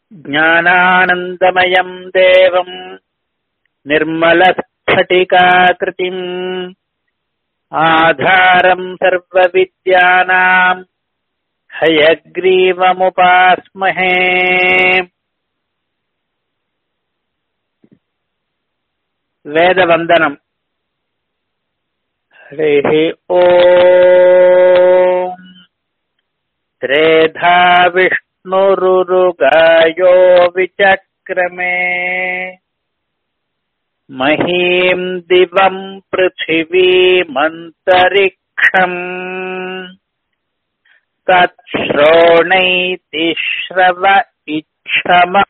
ज्ञानानन्दमयम् देवम् निर्मलस्फटिकाकृतिम् आधारम् सर्वविद्यानाम् हयग्रीवमुपास्महे वेदवन्दनम् हरिः ओम् त्रेधा विष्णुरुरुगायो विचक्रमे महीम् दिवम् पृथिवीमन्तरिक्षम् तच्छ्रोणैति श्रव इच्छमा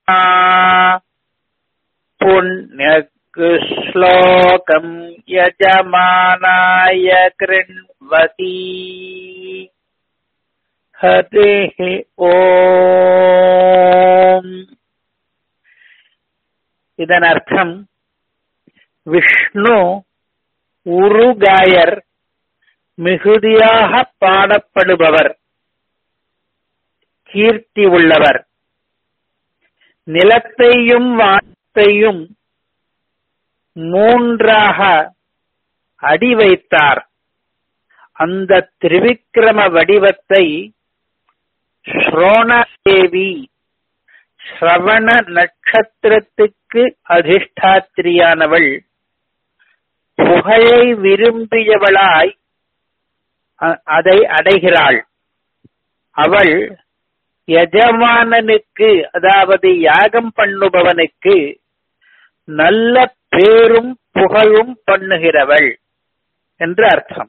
पुण्यश्लोकम् यजमानाय कृण्वती हरिः ஓம் இதன் அர்த்தம் விஷ்ணு உருகாயர் மிகுதியாக பாடப்படுபவர் கீர்த்தி உள்ளவர் நிலத்தையும் வானத்தையும் மூன்றாக அடி வைத்தார் அந்த திரிவிக்கிரம வடிவத்தை ஸ்ரோணதேவி ஸ்ரவண நட்சத்திரத்துக்கு அதிஷ்டாத்திரியானவள் புகழை விரும்பியவளாய் அதை அடைகிறாள் அவள் எஜமானனுக்கு அதாவது யாகம் பண்ணுபவனுக்கு நல்ல பேரும் புகழும் பண்ணுகிறவள் என்று அர்த்தம்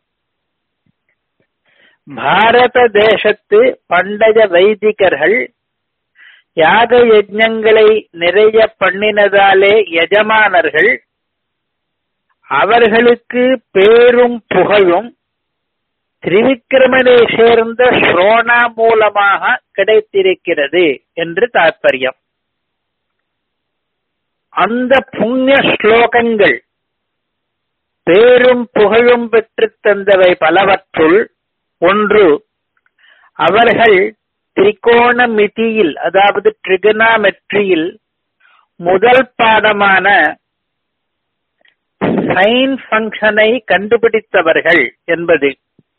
பாரத தேசத்து பண்டைய வைதிகர்கள் யாக யஜ்ஞங்களை நிறைய பண்ணினதாலே எஜமானர்கள் அவர்களுக்கு பேரும் புகழும் திரிவிக்கிரமனை சேர்ந்த ஸ்ரோணா மூலமாக கிடைத்திருக்கிறது என்று தாற்பயம் அந்த புண்ணிய ஸ்லோகங்கள் பேரும் புகழும் பெற்று தந்தவை பலவற்றுள் ஒன்று அவர்கள் திரிகோணமிதியில் அதாவது ட்ரிகனாமெட்ரியில் முதல் பாடமான சைன் ஃபங்க்ஷனை கண்டுபிடித்தவர்கள் என்பது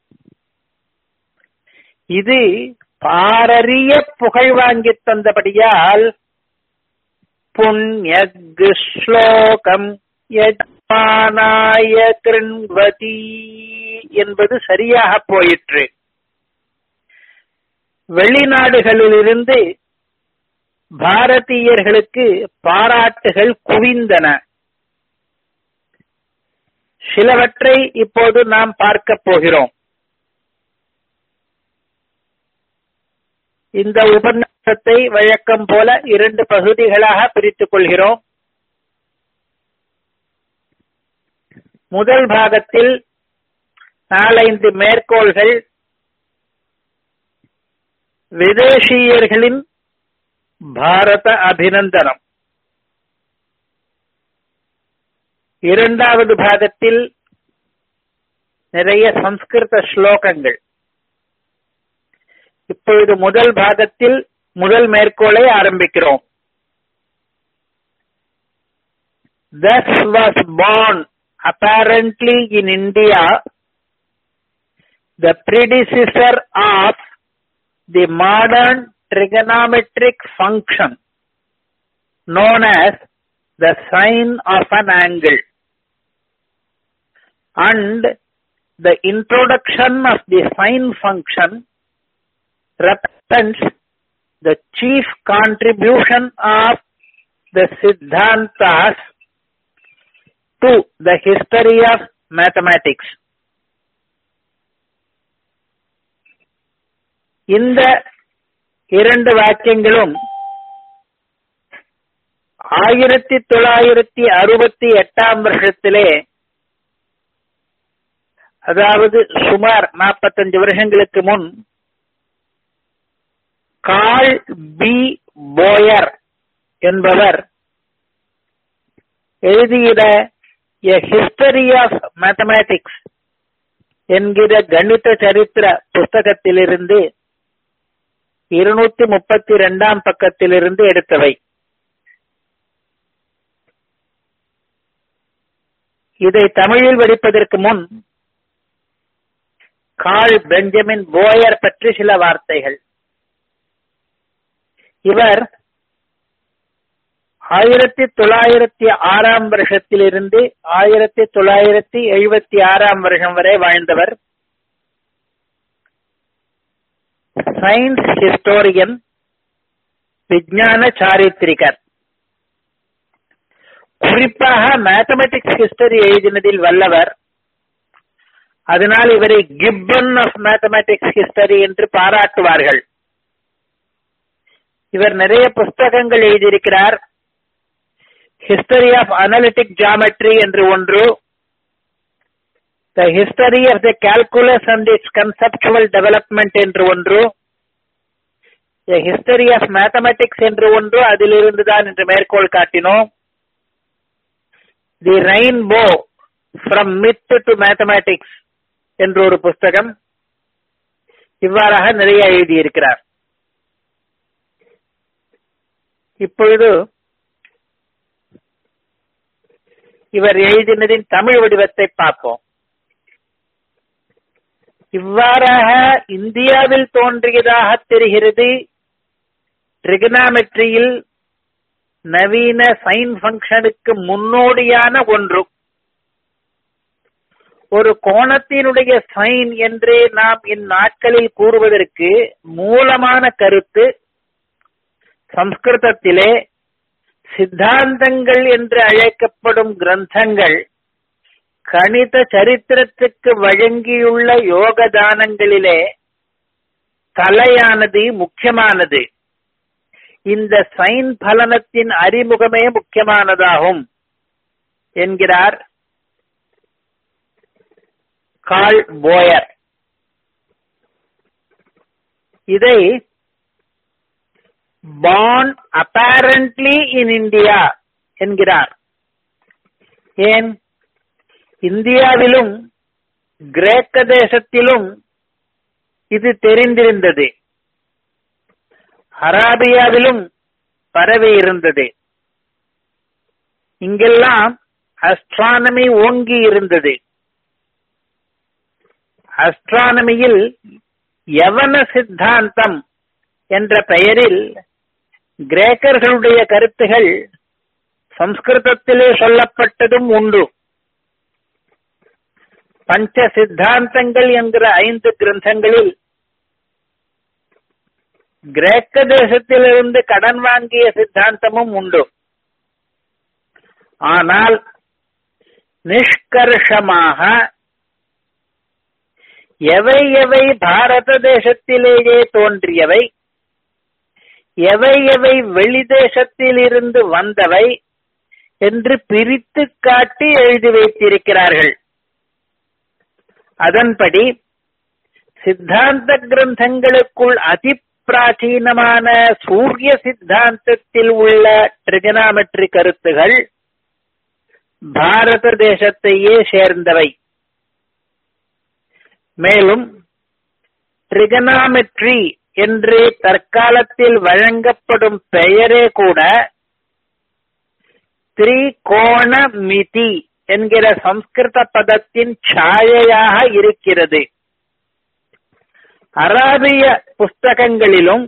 இது பாரறிய புகழ் வாங்கி தந்தபடியால் புண்ணிய ஸ்லோகம் யஜமானாய கிருண்வதி என்பது சரியாக போயிற்று வெளிநாடுகளிலிருந்து பாரதியர்களுக்கு பாராட்டுகள் குவிந்தன சிலவற்றை இப்போது நாம் பார்க்க போகிறோம் இந்த உபன்யாசத்தை வழக்கம் போல இரண்டு பகுதிகளாக பிரித்துக் கொள்கிறோம் முதல் பாகத்தில் நாலைந்து மேற்கோள்கள் விதேசியர்களின் பாரத அபிநந்தனம் இரண்டாவது பாகத்தில் நிறைய சம்ஸ்கிருத ஸ்லோகங்கள் இப்பொழுது முதல் பாகத்தில் முதல் மேற்கோளை ஆரம்பிக்கிறோம் Thus was born apparently in India the predecessor of the modern trigonometric function known as the sine of an angle and the introduction of the sine function represents the chief contribution of the Siddhantas to the history of mathematics. இந்த இரண்டு வாக்கியங்களும் ஆயிரத்தி தொள்ளாயிரத்தி அறுபத்தி எட்டாம் வருஷத்திலே அதாவது சுமார் நாற்பத்தஞ்சு வருஷங்களுக்கு முன் கால் பி போயர் என்பவர் எழுதியிட எ ஹிஸ்டரி ஆஃப் மேத்தமேட்டிக்ஸ் என்கிற கணித சரித்திர புஸ்தகத்திலிருந்து இருநூத்தி முப்பத்தி இரண்டாம் பக்கத்திலிருந்து எடுத்தவை இதை தமிழில் வடிப்பதற்கு முன் கால் பெஞ்சமின் போயர் பற்றி சில வார்த்தைகள் இவர் ஆயிரத்தி தொள்ளாயிரத்தி ஆறாம் வருஷத்திலிருந்து ஆயிரத்தி தொள்ளாயிரத்தி எழுபத்தி ஆறாம் வருஷம் வரை வாழ்ந்தவர் சயின்ஸ் ஹிஸ்டோரியன் விஞ்ஞான சாரித்திரிகர் குறிப்பாக மேத்தமெட்டிக்ஸ் ஹிஸ்டரி எழுதினதில் வல்லவர் அதனால் இவரை கிப்பன் ஆஃப் மேத்தமெட்டிக்ஸ் ஹிஸ்டரி என்று பாராட்டுவார்கள் இவர் நிறைய புஸ்தகங்கள் எழுதியிருக்கிறார் ஹிஸ்டரி ஆஃப் அனலிட்டிக் ஜாமெட்ரி என்று ஒன்று the history of the calculus and its conceptual development என்று ஒன்று த ஹிஸ்டரி ஆஃப் மேத்தமெட்டிக்ஸ் என்று ஒன்று அதிலிருந்து தான் என்று மேற்கோள் காட்டினோம் the rainbow from myth to mathematics என்று ஒரு புஸ்தகம் இவ்வாறாக நிறைய எழுதியிருக்கிறார் இப்பொழுது இவர் எழுதினதின் தமிழ் வடிவத்தை பார்ப்போம் இவ்வாறாக இந்தியாவில் தோன்றியதாக தெரிகிறது ட்ரிகனாமெட்ரியில் நவீன சைன் ஃபங்க்ஷனுக்கு முன்னோடியான ஒன்று ஒரு கோணத்தினுடைய சைன் என்றே நாம் இந்நாட்களில் கூறுவதற்கு மூலமான கருத்து சம்ஸ்கிருதத்திலே சித்தாந்தங்கள் என்று அழைக்கப்படும் கிரந்தங்கள் கணித சரித்திரத்துக்கு வழங்கியுள்ள யோகதானங்களிலே தலையானது முக்கியமானது இந்த சைன் பலனத்தின் அறிமுகமே முக்கியமானதாகும் என்கிறார் கால் போயர் இதை born apparently in இந்தியா என்கிறார் ஏன் இந்தியாவிலும் கிரேக்க தேசத்திலும் இது தெரிந்திருந்தது அராபியாவிலும் பரவி இருந்தது இங்கெல்லாம் அஸ்ட்ரானமி ஓங்கி இருந்தது அஸ்ட்ரானமியில் யவன சித்தாந்தம் என்ற பெயரில் கிரேக்கர்களுடைய கருத்துகள் சம்ஸ்கிருதத்திலே சொல்லப்பட்டதும் உண்டு பஞ்ச சித்தாந்தங்கள் என்கிற ஐந்து கிரந்தங்களில் கிரேக்க தேசத்திலிருந்து கடன் வாங்கிய சித்தாந்தமும் உண்டு ஆனால் நிஷ்கர்ஷமாக எவை எவை பாரத தேசத்திலேயே தோன்றியவை எவை எவை வெளி தேசத்திலிருந்து வந்தவை என்று பிரித்து காட்டி எழுதி வைத்திருக்கிறார்கள் அதன்படி சித்தாந்த கிரந்தங்களுக்குள் அதி பிராச்சீனமான சூரிய சித்தாந்தத்தில் உள்ள ட்ரிகனாமெட்ரி கருத்துகள் பாரத தேசத்தையே சேர்ந்தவை மேலும் ட்ரிகனாமெட்ரி என்று தற்காலத்தில் வழங்கப்படும் பெயரே கூட திரிகோணமிதி என்கிற சம்ஸ்கிருத பதத்தின் சாயையாக இருக்கிறது அராபிய புஸ்தகங்களிலும்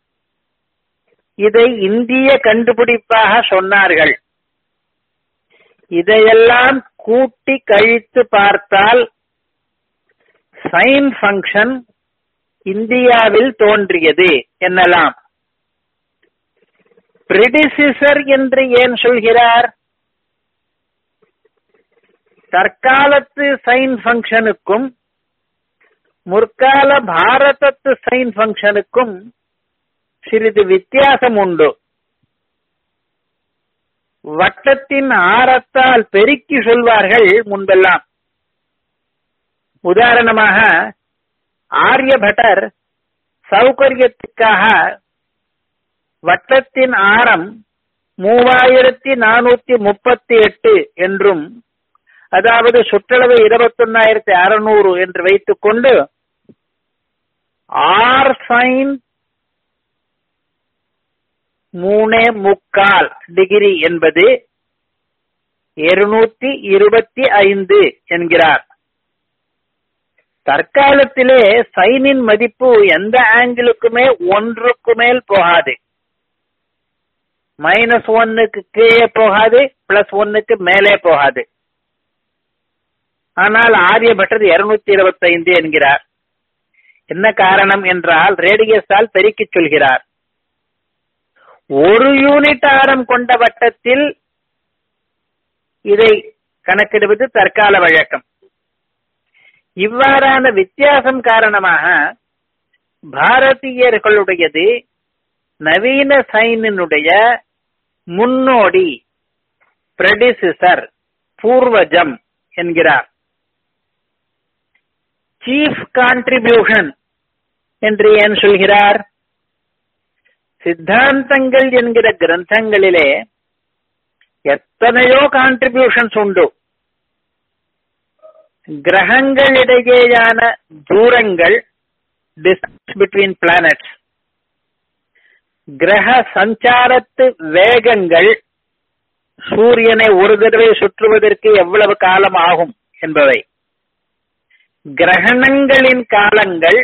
இதை இந்திய கண்டுபிடிப்பாக சொன்னார்கள் இதையெல்லாம் கூட்டி கழித்து பார்த்தால் சைன் ஃபங்க்ஷன் இந்தியாவில் தோன்றியது என்னலாம் பிரிடிசிசர் என்று ஏன் சொல்கிறார் தற்காலத்து சைன் ஃபங்க்ஷனுக்கும் முற்கால பாரதத்து சைன் ஃபங்க்ஷனுக்கும் சிறிது வித்தியாசம் உண்டு வட்டத்தின் ஆரத்தால் பெருக்கி சொல்வார்கள் முன்பெல்லாம் உதாரணமாக ஆரியபட்டர் சௌகரியத்துக்காக வட்டத்தின் ஆரம் மூவாயிரத்தி நானூத்தி முப்பத்தி எட்டு என்றும் அதாவது சுற்றளவு இருபத்தொன்னாயிரத்தி அறுநூறு என்று வைத்துக் கொண்டு ஆர் சைன் மூணே முக்கால் டிகிரி என்பது இருநூத்தி இருபத்தி ஐந்து என்கிறார் தற்காலத்திலே சைனின் மதிப்பு எந்த ஆங்கிளுக்குமே ஒன்றுக்கு மேல் போகாது மைனஸ் ஒன்னுக்கு கீழே போகாது பிளஸ் ஒன்னுக்கு மேலே போகாது ஆனால் ஆரியப்பட்டது இருநூத்தி இருபத்தி ஐந்து என்கிறார் என்ன காரணம் என்றால் ரேடியஸால் பெருக்கிச் சொல்கிறார் ஒரு யூனிட் ஆரம் கொண்ட வட்டத்தில் இதை கணக்கிடுவது தற்கால வழக்கம் இவ்வாறான வித்தியாசம் காரணமாக பாரதியர்களுடையது நவீன சைனினுடைய முன்னோடி பிரடிசிசர் பூர்வஜம் என்கிறார் சீஃப் கான்ட்ரிபியூஷன் என்று ஏன் சொல்கிறார் சித்தாந்தங்கள் என்கிற கிரந்தங்களிலே எத்தனையோ கான்ட்ரிபியூஷன்ஸ் உண்டு கிரகங்களிடையேயான தூரங்கள் டிஸ்டன்ஸ் பிட்வீன் பிளானட்ஸ் கிரக சஞ்சாரத்து வேகங்கள் சூரியனை ஒரு தடவை சுற்றுவதற்கு எவ்வளவு காலம் ஆகும் என்பவை கிரகணங்களின் காலங்கள்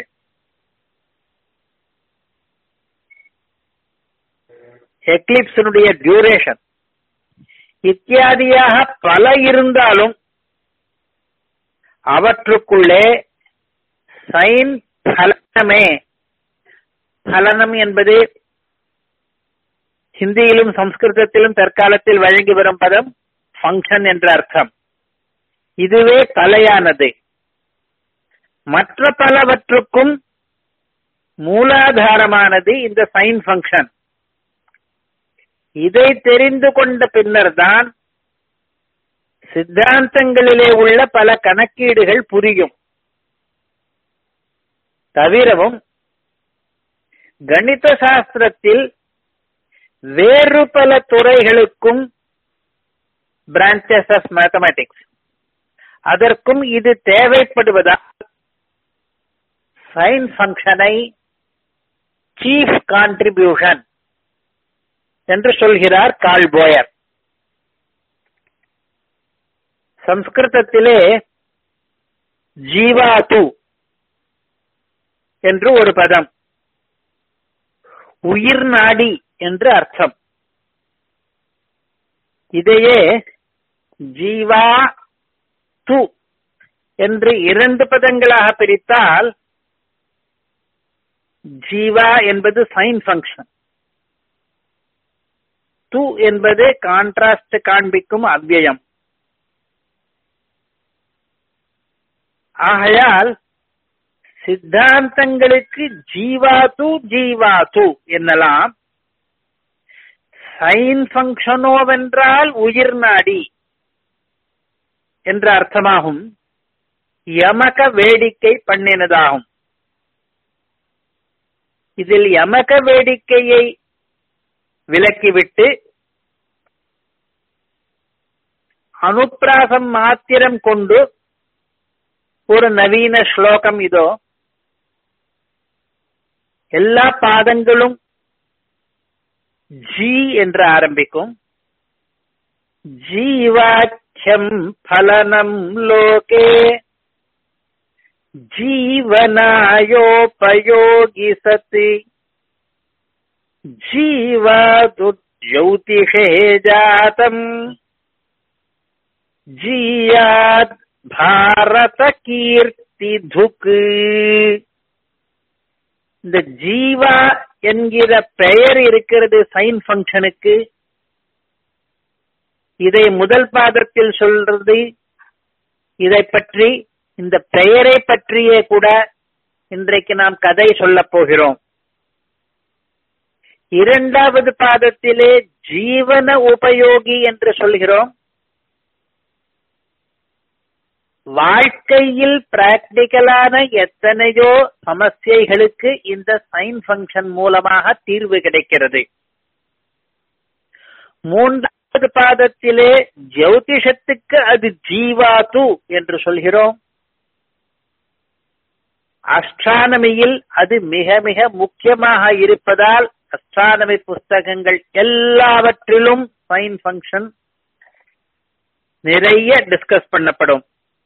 எக்லிப்ஸினுடைய டியூரேஷன் இத்தியாதியாக பல இருந்தாலும் அவற்றுக்குள்ளே சைன் பலனமே பலனம் என்பது ஹிந்தியிலும் சம்ஸ்கிருதத்திலும் தற்காலத்தில் வழங்கி வரும் பதம் ஃபங்க்ஷன் என்ற அர்த்தம் இதுவே தலையானது மற்ற பலவற்றுக்கும் மூலாதாரமானது இந்த சைன் ஃபங்க்ஷன் இதை தெரிந்து கொண்ட பின்னர் தான் சித்தாந்தங்களிலே உள்ள பல கணக்கீடுகள் புரியும் தவிரவும் கணித சாஸ்திரத்தில் வேறு பல துறைகளுக்கும் பிரான்சஸ் ஆஃப் மேத்தமேட்டிக்ஸ் அதற்கும் இது தேவைப்படுவதால் சைன் ஃபங்க்ஷனை சீஃப் கான்ட்ரிபியூஷன் என்று சொல்கிறார் கால் போயர் சம்ஸ்கிருதத்திலே ஜீவாது என்று ஒரு பதம் உயிர் நாடி என்று அர்த்தம் இதையே ஜீவா து என்று இரண்டு பதங்களாக பிரித்தால் ஜீவா என்பது சைன் ஃபங்க்ஷன் து என்பது கான்ட்ராஸ்ட் காண்பிக்கும் அவ்யயம் ஆகையால் சித்தாந்தங்களுக்கு ஜீவாது ஜீவாது என்னலாம் சைன் ஃபங்க்ஷனோவென்றால் உயிர் நாடி என்ற அர்த்தமாகும் யமக வேடிக்கை பண்ணினதாகும் இதில் யமக வேடிக்கையை விலக்கிவிட்டு அனுப்பிராசம் மாத்திரம் கொண்டு ஒரு நவீன ஸ்லோகம் இதோ எல்லா பாதங்களும் ஜி என்று ஆரம்பிக்கும் ஜீவாட்சம் பலனம் லோகே ஜீவனாயோபயோகி சதி ஜீவாது ஜௌதிஷே ஜாதம் ஜீயாத் பாரத கீர்த்தி துக்கு இந்த ஜீவா என்கிற பெயர் இருக்கிறது சைன் ஃபங்க்ஷனுக்கு இதை முதல் பாதத்தில் சொல்றது இதை பற்றி இந்த பெயரை பற்றியே கூட இன்றைக்கு நாம் கதை சொல்லப் போகிறோம் இரண்டாவது பாதத்திலே ஜீவன உபயோகி என்று சொல்கிறோம் வாழ்க்கையில் பிராக்டிக்கலான எத்தனையோ சமஸ்யைகளுக்கு இந்த சைன் ஃபங்க்ஷன் மூலமாக தீர்வு கிடைக்கிறது மூன்றாவது பாதத்திலே ஜோதிஷத்துக்கு அது ஜீவாது என்று சொல்கிறோம் அஷ்டானமியில் அது மிக மிக முக்கியமாக இருப்பதால் அஸ்ட்ரானமி புஸ்தகங்கள் எல்லாவற்றிலும் சைன் ஃபங்க்ஷன் நிறைய டிஸ்கஸ் பண்ணப்படும்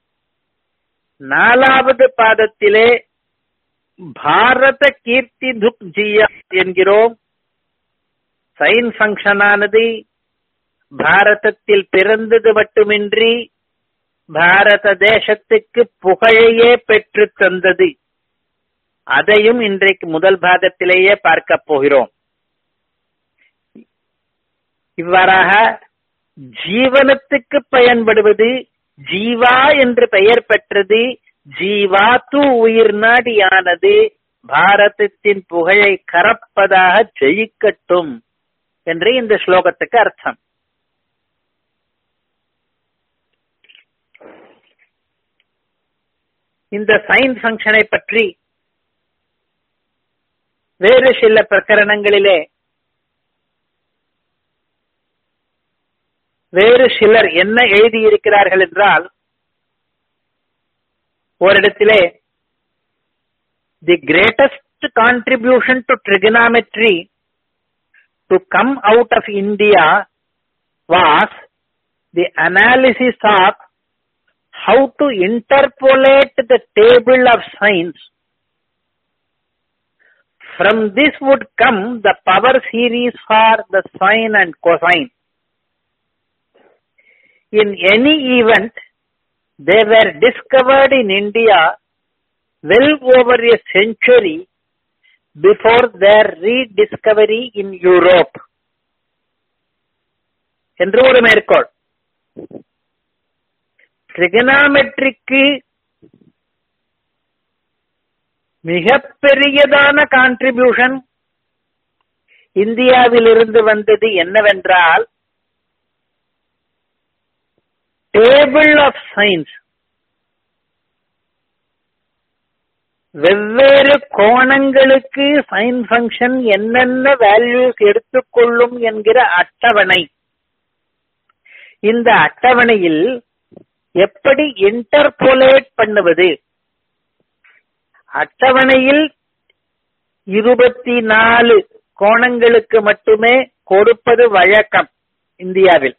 நாலாவது பாதத்திலே பாரத கீர்த்தி துக் ஜியா என்கிறோம் சைன் ஃபங்க்ஷனானது பாரதத்தில் பிறந்தது மட்டுமின்றி பாரத தேசத்துக்கு புகழையே பெற்று தந்தது அதையும் இன்றைக்கு முதல் பாகத்திலேயே பார்க்க போகிறோம் இவ்வாறாக ஜீவனத்துக்கு பயன்படுவது ஜீவா என்று பெயர் பெற்றது ஜீவாத்து உயிர் நாடியானது பாரதத்தின் புகழை கறப்பதாக ஜெயிக்கட்டும் என்று இந்த ஸ்லோகத்துக்கு அர்த்தம் இந்த சைன் ஃபங்க்ஷனை பற்றி வேறு சில பிரகரணங்களிலே வேறு சிலர் என்ன எழுதியிருக்கிறார்கள் என்றால் ஓரிடத்திலே the greatest contribution to trigonometry to come out of India was the analysis of how to interpolate the table of signs. From this would come the power series for the sine and cosine. In any event, they were discovered in India well over a century before their rediscovery in Europe. என்று ஒரு மேற்கோள் ட்ரிகனாமெட்ரிக்கு மிகப்பெரியதான contribution இந்தியாவிலிருந்து வந்தது என்னவென்றால் table of sines வெவ்வேறு கோணங்களுக்கு sine function என்னென்ன values எடுத்துக்கொள்ளும் என்கிற அட்டவணை இந்த அட்டவணையில் எப்படி இன்டர்போலேட் பண்ணுவது அட்டவணையில் இருபத்தி நாலு கோணங்களுக்கு மட்டுமே கொடுப்பது வழக்கம் இந்தியாவில்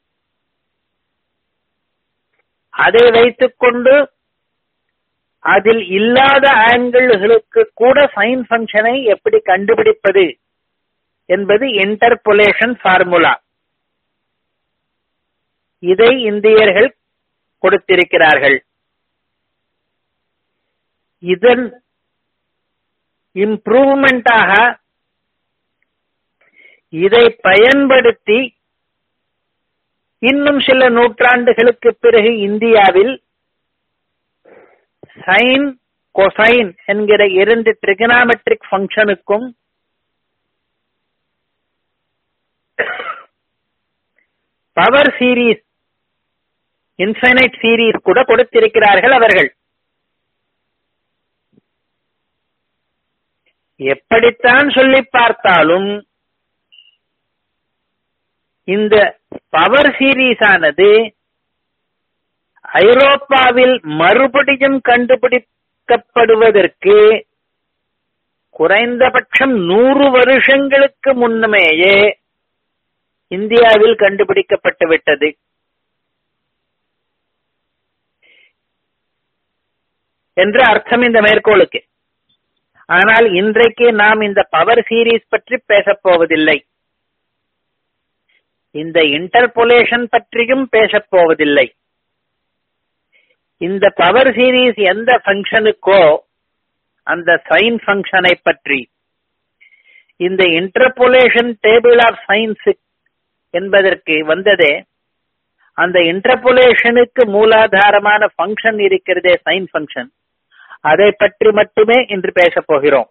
அதை வைத்துக்கொண்டு அதில் இல்லாத ஆங்கிள்களுக்கு கூட சைன் ஃபங்க்ஷனை எப்படி கண்டுபிடிப்பது என்பது இன்டர்பொலேஷன் ஃபார்முலா இதை இந்தியர்கள் கொடுத்திருக்கிறார்கள் இதன் இம்ப்ரூவ்மெண்டாக இதை பயன்படுத்தி இன்னும் சில நூற்றாண்டுகளுக்கு பிறகு இந்தியாவில் சைன் கொசைன் என்கிற இரண்டு ட்ரிகனாமெட்ரிக் ஃபங்க்ஷனுக்கும் பவர் சீரீஸ் இன்ஃபைனைட் சீரீஸ் கூட கொடுத்திருக்கிறார்கள் அவர்கள் எப்படித்தான் சொல்லி பார்த்தாலும் இந்த பவர் சீரீஸ் ஆனது ஐரோப்பாவில் மறுபடியும் கண்டுபிடிக்கப்படுவதற்கு குறைந்தபட்சம் நூறு வருஷங்களுக்கு முன்னமேயே இந்தியாவில் கண்டுபிடிக்கப்பட்டு விட்டது என்று அர்த்தம் இந்த மேற்கோளுக்கு ஆனால் இன்றைக்கு நாம் இந்த பவர் சீரீஸ் பற்றி பேசப் போவதில்லை இந்த இன்டர்பொலேஷன் பற்றியும் பேசப் போவதில்லை இந்த பவர் சீரீஸ் எந்த ஃபங்க்ஷனுக்கோ அந்த சைன் ஃபங்க்ஷனை பற்றி இந்த இன்டர்பொலேஷன் டேபிள் ஆஃப் சயின்ஸ் என்பதற்கு வந்ததே அந்த இன்டர்பொலேஷனுக்கு மூலாதாரமான ஃபங்க்ஷன் இருக்கிறதே சைன் ஃபங்க்ஷன் அதை பற்றி மட்டுமே இன்று பேசப் போகிறோம்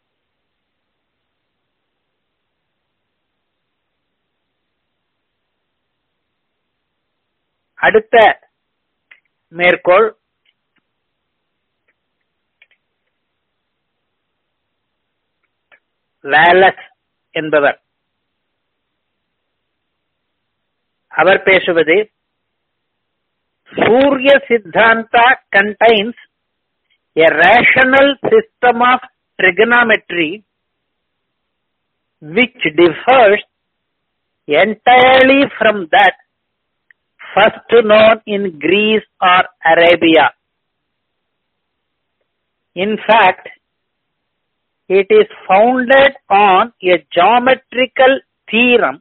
அடுத்த மேற்கோள் வேலஸ் என்பவர் அவர் பேசுவது Surya Siddhanta contains a rational system of trigonometry which differs entirely from that first known in Greece or Arabia. In fact, it is founded on a geometrical theorem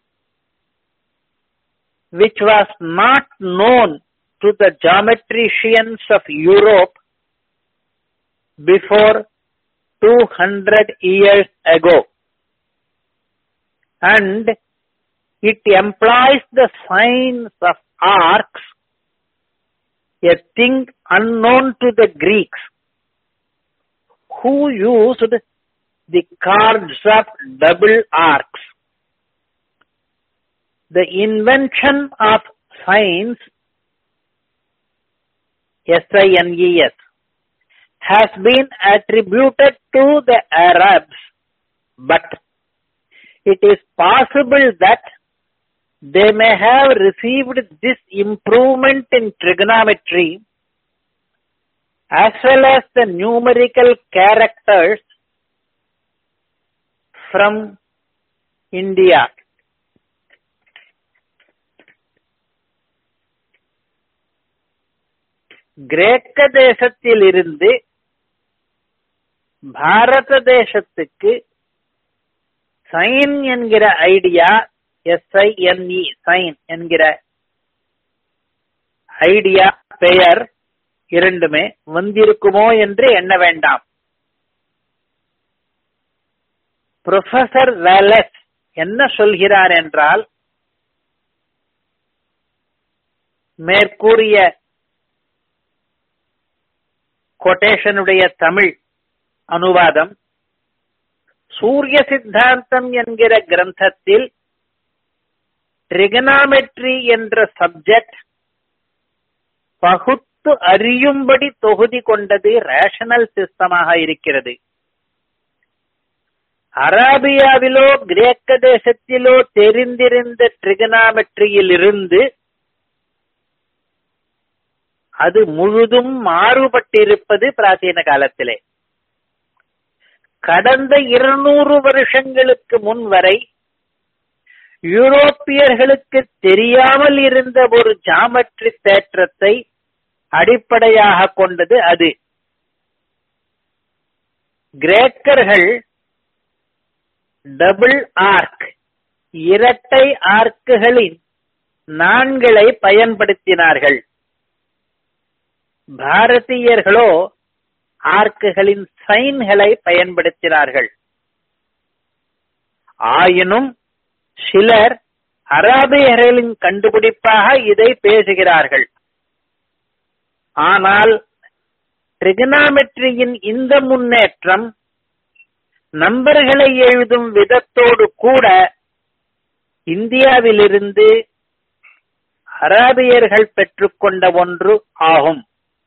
which was not known to the geometricians of Europe before 200 years ago. And it employs the signs of arcs, a thing unknown to the Greeks, who used the cards of double arcs. The invention of signs, S-I-N-E-S, has been attributed to the Arabs, but it is possible that they may have received this improvement in trigonometry as well as the numerical characters from India. கிரேக்க தேசத்திலிருந்து பாரத தேசத்துக்கு sine என்கிற idea S I N E sine என்கிற idea பெயர் இரண்டுமே வந்திருக்குமோ என்று எண்ண வேண்டாம் ப்ரொஃபசர் வேலஸ் என்ன சொல்கிறார் என்றால் மேற்கூறிய கொட்டேஷனுடைய தமிழ் அனுவாதம் சூரிய சித்தாந்தம் என்கிற கிரந்தத்தில் ட்ரிகனாமெட்ரி என்ற சப்ஜெக்ட் பகுத்து அறியும்படி தொகுதி கொண்டது ரேஷனல் சிஸ்டமாக இருக்கிறது அராபியாவிலோ கிரேக்க தேசத்திலோ தெரிந்திருந்த ட்ரிகனாமெட்ரியிலிருந்து அது முழுதும் மாறுபட்டிருப்பது பிராச்சீன காலத்திலே கடந்த இருநூறு வருஷங்களுக்கு முன் வரை யூரோப்பியர்களுக்கு தெரியாமல் இருந்த ஒரு ஜாமெட்ரி தேற்றத்தை அடிப்படையாக கொண்டது அது கிரேக்கர்கள் டபுள் ஆர்க் இரட்டை ஆர்க்குகளின் நான்களை பயன்படுத்தினார்கள் பாரதியர்களோ ஆர்க்குகளின் சைன்களை பயன்படுத்தினார்கள் ஆயினும் சிலர் அராபியர்களின் கண்டுபிடிப்பாக இதை பேசுகிறார்கள் ஆனால் ட்ரிகனாமெட்ரியின் இந்த முன்னேற்றம் நம்பர்களை எழுதும் விதத்தோடு கூட இந்தியாவிலிருந்து அராபியர்கள் பெற்றுக்கொண்ட ஒன்று ஆகும்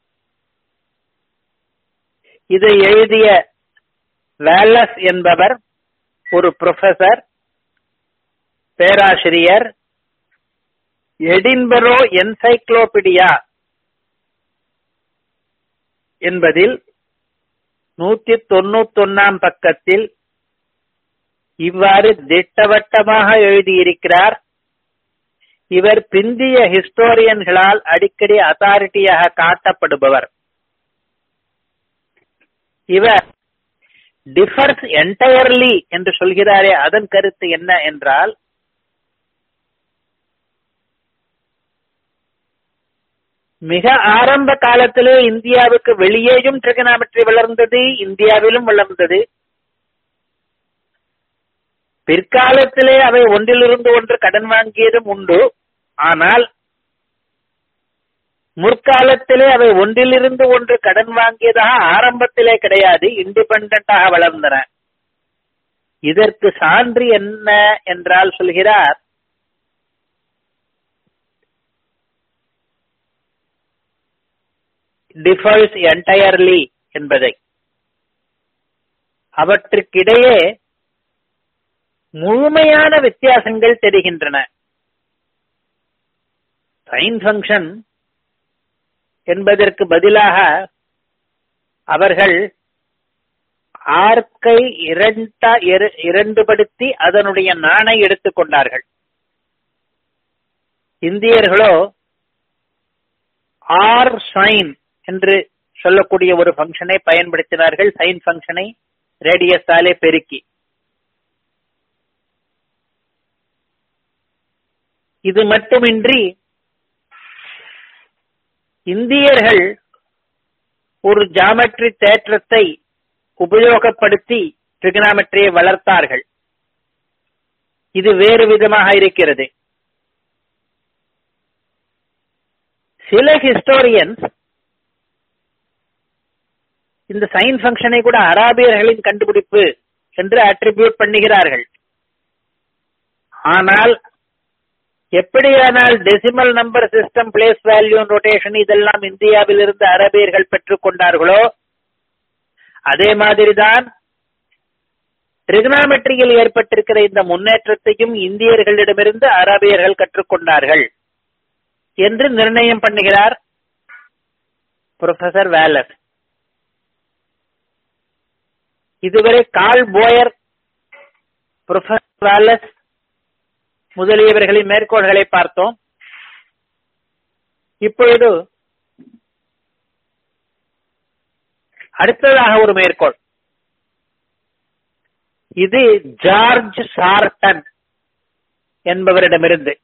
இதை எழுதிய வேலஸ் என்பவர் ஒரு புரொஃபசர் பேராசிரியர் எடின்பரோ என்சைக்ளோபீடியா என்பதில் நூத்தி தொண்ணூத்தொன்னாம் பக்கத்தில் இவ்வாறு திட்டவட்டமாக எழுதியிருக்கிறார் இவர் பிந்திய ஹிஸ்டோரியன்களால் அடிக்கடி அத்தாரிட்டியாக காட்டப்படுபவர் இவர் டிஃபர்ஸ் என்டையர்லி என்று சொல்கிறாரே அதன் கருத்து என்ன என்றால் மிக ஆரம்ப காலத்திலே இந்தியாவுக்கு வெளியேயும் ட்ரிகனாமெட்ரி வளர்ந்தது இந்தியாவிலும் வளர்ந்தது பிற்காலத்திலே அவை ஒன்றிலிருந்து ஒன்று கடன் வாங்கியதும் உண்டு ஆனால் முற்காலத்திலே அவை ஒன்றிலிருந்து ஒன்று கடன் வாங்கியதாக ஆரம்பத்திலே கிடையாது இண்டிபெண்டாக வளர்ந்தன இதற்கு சான்று என்ன என்றால் சொல்கிறார் டிஃபர்ஸ் என்டையர்லி என்பதை அவற்றுக்கிடையே முழுமையான வித்தியாசங்கள் தெரிகின்றன சைன் ஃபங்க்ஷன் என்பதற்கு பதிலாக அவர்கள் ஆர்க்கை இரண்டா இர- இரண்டுபடுத்தி அதனுடைய நாணை எடுத்துக்கொண்டார்கள் இந்தியர்களோ ஆர் சைன் என்று சொல்லக்கூடிய ஒரு ஃபங்க்ஷனை பயன்படுத்தினார்கள் சைன் ஃபங்க்ஷனை ரேடியஸாலே பெருக்கி இது மட்டுமின்றி இந்தியர்கள் ஒரு ஜாமெட்ரி தேற்றத்தை உபயோகப்படுத்தி ட்ரிகனாமெட்ரியை வளர்த்தார்கள் இது வேறு விதமாக இருக்கிறது சில ஹிஸ்டோரியன்ஸ் இந்த சைன் ஃபங்க்ஷனை கூட அராபியர்களின் கண்டுபிடிப்பு என்று அட்ரிபியூட் பண்ணுகிறார்கள் ஆனால் எப்படியானால் decimal number system place value rotation இதெல்லாம் இந்தியாவில் இருந்து அரபியர்கள் பெற்றுக் கொண்டார்களோ அதே மாதிரிதான் ட்ரிகனாமெட்ரியில் ஏற்பட்டிருக்கிற இந்த முன்னேற்றத்தையும் இந்தியர்களிடமிருந்து அரபியர்கள் கற்றுக்கொண்டார்கள் என்று நிர்ணயம் பண்ணுகிறார் புரொஃபசர் வேலஸ் இதுவரை கால் போயர் புரொஃபசர் வேலஸ் முதலியவர்களின் மேற்கோள்களை பார்த்தோம் இப்பொழுது அடுத்ததாக ஒரு மேற்கோள் இது ஜார்ஜ் சார்டன் என்பவரிடமிருந்து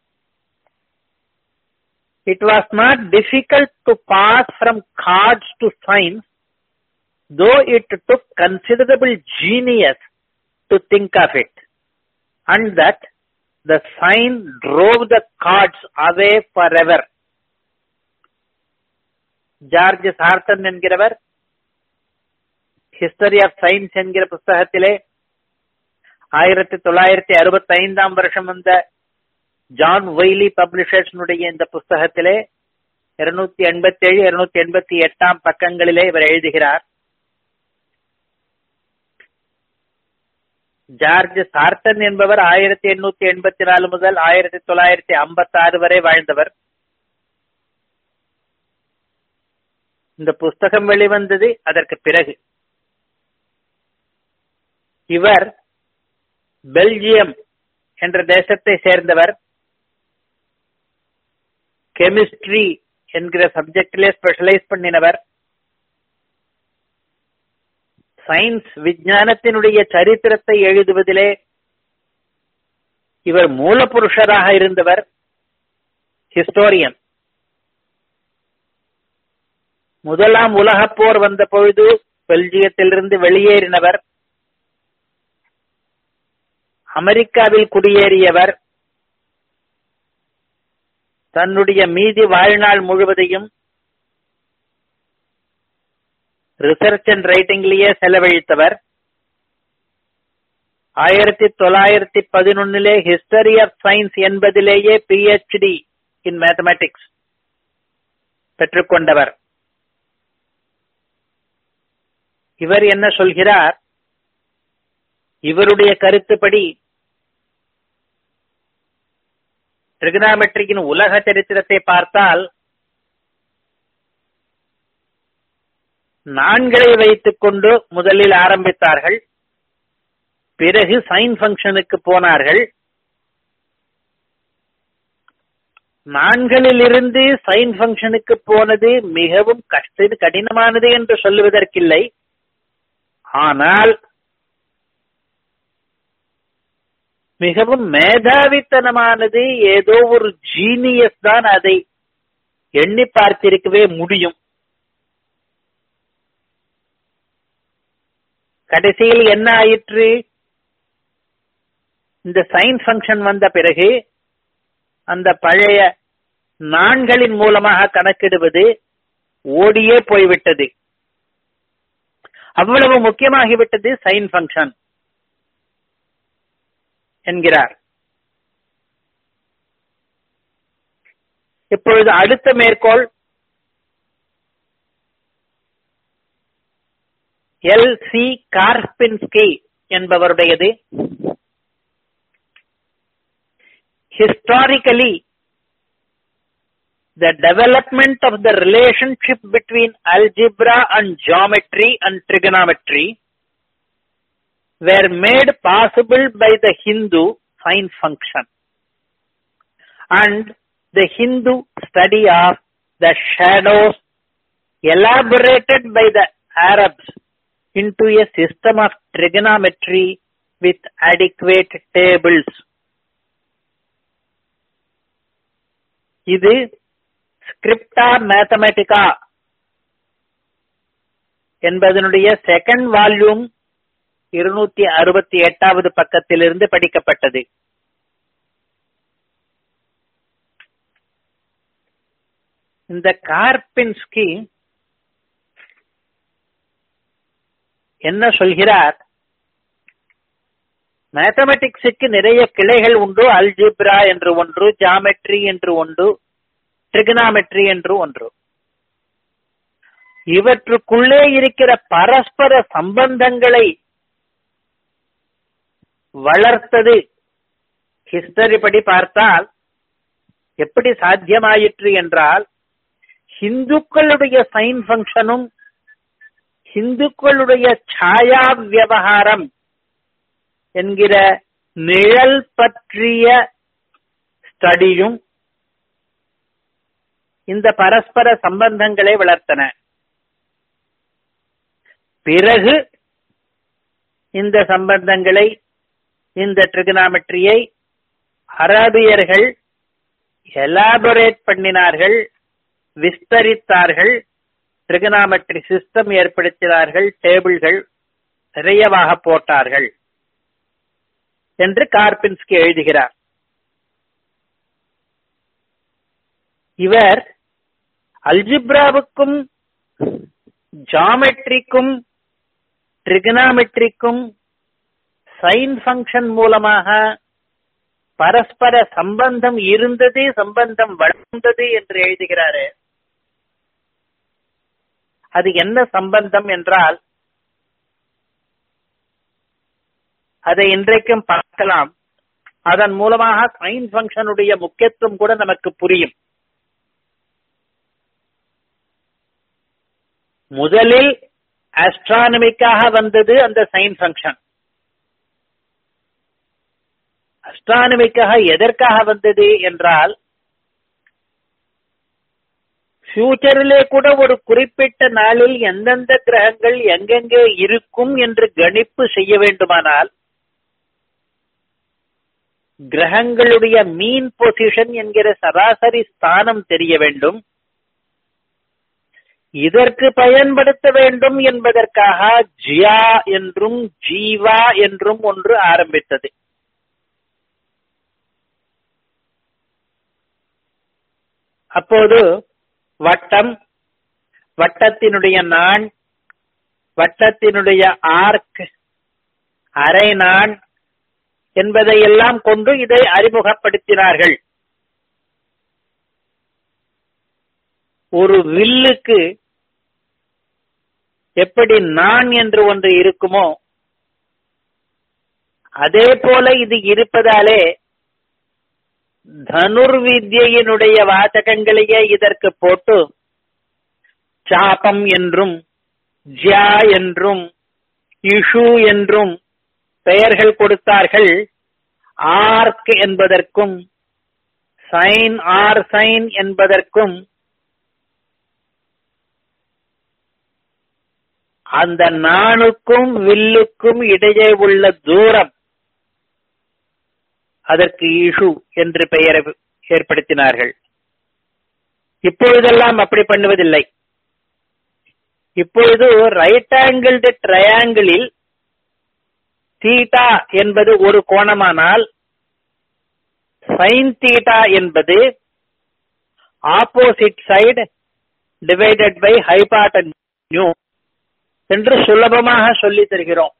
It was not difficult to pass from cards to signs, though it took considerable genius to think of it, and that the sign drove the cards away forever. George Sarton என்கிறவர் history of science என்கிற புஸ்தகத்திலே ஆயிரத்தி தொள்ளாயிரத்தி அறுபத்தி ஐந்தாம் வருஷம் வந்த John ஒய்லி பப்ளிஷர்ஸ்னுடைய இந்த புஸ்தகத்திலே இருநூத்தி எண்பத்தி ஏழு இருநூத்தி எண்பத்தி எட்டாம் பக்கங்களிலே இவர் எழுதுகிறார் ஜார்ஜ் சார்டன் என்பவர் ஆயிரத்தி எண்ணூத்தி எண்பத்தி நாலு முதல் ஆயிரத்தி தொள்ளாயிரத்தி ஐம்பத்தி ஆறு வரை வாழ்ந்தவர் இந்த புஸ்தகம் வெளிவந்தது அதற்கு பிறகு இவர் பெல்ஜியம் என்ற தேசத்தை சேர்ந்தவர் கெமிஸ்ட்ரி என்கிற சப்ஜெக்டிலே ஸ்பெஷலைஸ் பண்ணினவர் சயின்ஸ் விஞ்ஞானத்தினுடைய சரித்திரத்தை எழுதுவதிலே இவர் மூலபுருஷராக இருந்தவர் ஹிஸ்டோரியன் முதலாம் உலகப் போர் வந்த பொழுது பெல்ஜியத்திலிருந்து வெளியேறினவர் அமெரிக்காவில் குடியேறியவர் தன்னுடைய மீதி வாழ்நாள் முழுவதையும் ரிசர்ச் அண்ட் ரைட்டிங்லேயே செலவழித்தவர் ஆயிரத்தி தொள்ளாயிரத்தி பதினொன்னிலே ஹிஸ்டரி ஆஃப் சயின்ஸ் என்பதிலேயே பிஹெச்டி இன் மேத்தமேட்டிக்ஸ் பெற்றுக்கொண்டவர் இவர் என்ன சொல்கிறார் இவருடைய கருத்துப்படி ட்ரிகனாமெட்ரிக்கின் உலக சரித்திரத்தை பார்த்தால் நான்களை வைத்துக் கொண்டு முதலில் ஆரம்பித்தார்கள் பிறகு சைன் ஃபங்க்ஷனுக்கு போனார்கள் நான்களிலிருந்து சைன் ஃபங்க்ஷனுக்கு போனது மிகவும் கஷ்ட கடினமானது என்று சொல்லுவதற்கில்லை ஆனால் மிகவும் மேதாவித்தனமானது ஏதோ ஒரு ஜீனியஸ் தான் அதை எண்ணி பார்த்திருக்கவே முடியும் கடைசியில் என்ன ஆயிற்று இந்த சைன் ஃபங்க்ஷன் வந்த பிறகு அந்த பழைய நான்களின் மூலமாக கணக்கிடுவது ஓடியே போய்விட்டது அவ்வளவு முக்கியமாகிவிட்டது சைன் ஃபங்க்ஷன் என்கிறார் இப்பொழுது அடுத்த மேற்கோள் எல் சி கார்பின்ஸ்கி என்பவருடையது historically the development of the relationship between algebra and geometry and trigonometry were made possible by the Hindu sine function and the Hindu study of the shadows elaborated by the Arabs into a system of trigonometry with adequate tables. இது ஸ்கிரிப்டா மேத்தமெட்டிகா என்பதனுடைய second volume இருநூத்தி அறுபத்தி எட்டாவது பக்கத்திலிருந்து படிக்கப்பட்டது இந்த கார்பின்ஸ்கி என்ன சொல்கிறார் மேத்தமெட்டிக்ஸுக்கு நிறைய கிளைகள் உண்டு அல்ஜிப்ரா என்று ஒன்று ஜாமெட்ரி என்று ஒன்று ட்ரிகனாமெட்ரி என்று ஒன்று இவற்றுக்குள்ளே இருக்கிற பரஸ்பர சம்பந்தங்களை வளர்த்தது ஹிஸ்டரி படி பார்த்தால் எப்படி சாத்தியமாயிற்று என்றால் ஹிந்துக்களுடைய சைன் ஃபங்க்ஷனும் ஹிந்துக்களுடைய சாயா விவகாரம் என்கிற நிழல் பற்றிய ஸ்டடியும் இந்த பரஸ்பர சம்பந்தங்களை வளர்த்தன பிறகு இந்த சம்பந்தங்களை இந்த ட்ரிகனாமெட்ரியை அரபியர்கள் எலாபரேட் பண்ணினார்கள் விஸ்தரித்தார்கள் ட்ரிகனாமெட்ரி சிஸ்டம் ஏற்படுத்தினார்கள் டேபிள்கள் நிறையவாக போட்டார்கள் என்று கார்பின்ஸ்கி எழுதுகிறார் இவர் அல்ஜிப்ராவுக்கும் ஜாமெட்ரிக்கும் ட்ரிகனாமெட்ரிக்கும் சைன் ஃபங்க்ஷன் மூலமாக பரஸ்பர சம்பந்தம் இருந்தது சம்பந்தம் வளர்ந்தது என்று எழுதுகிறாரு அது என்ன சம்பந்தம் என்றால் அதை இன்றைக்கும் பார்க்கலாம் அதன் மூலமாக சைன் ஃபங்க்ஷனுடைய முக்கியத்துவம் கூட நமக்கு புரியும் முதலில் அஸ்ட்ரானமிக்காக வந்தது அந்த சைன் ஃபங்க்ஷன் அஸ்ட்ரானமிக்காக எதற்காக வந்தது என்றால் ஃபியூச்சரிலே கூட ஒரு குறிப்பிட்ட நாளில் எந்தெந்த கிரகங்கள் எங்கெங்கே இருக்கும் என்று கணிப்பு செய்ய வேண்டுமானால் கிரகங்களுடைய மீன் பொசிஷன் என்கிற சராசரி ஸ்தானம் தெரிய வேண்டும் இதற்கு பயன்படுத்த வேண்டும் என்பதற்காக ஜியா என்றும் ஜீவா என்றும் ஒன்று ஆரம்பித்தது அப்போது வட்டம் வட்டத்தினுடைய நான் வட்டத்தினுடைய ஆர்க் அரை நான் என்பதையெல்லாம் கொண்டு இதை அறிமுகப்படுத்தினார்கள் ஒரு வில்லுக்கு எப்படி நான் என்று ஒன்று இருக்குமோ அதே போல இது இருப்பதாலே தனுர்வித்யினுடைய வாசகங்களையே இதற்கு போட்டு சாபம் என்றும் ஜியா என்றும் இஷு என்றும் பெயர்கள் கொடுத்தார்கள் ஆர்க் என்பதற்கும் சைன் ஆர் சைன் என்பதற்கும் அந்த நாணுக்கும் வில்லுக்கும் இடையே உள்ள தூரம் அதற்கு இஷு என்று பெயர் ஏற்படுத்தினார்கள் இப்பொழுதெல்லாம் அப்படி பண்ணுவதில்லை இப்பொழுது ரைட் ஆங்கிள்டு ட்ரையாங்கிளில் தீட்டா என்பது ஒரு கோணமானால் சைன் தீட்டா என்பது opposite side divided by hypotenuse என்று சுலபமாக சொல்லி தருகிறோம்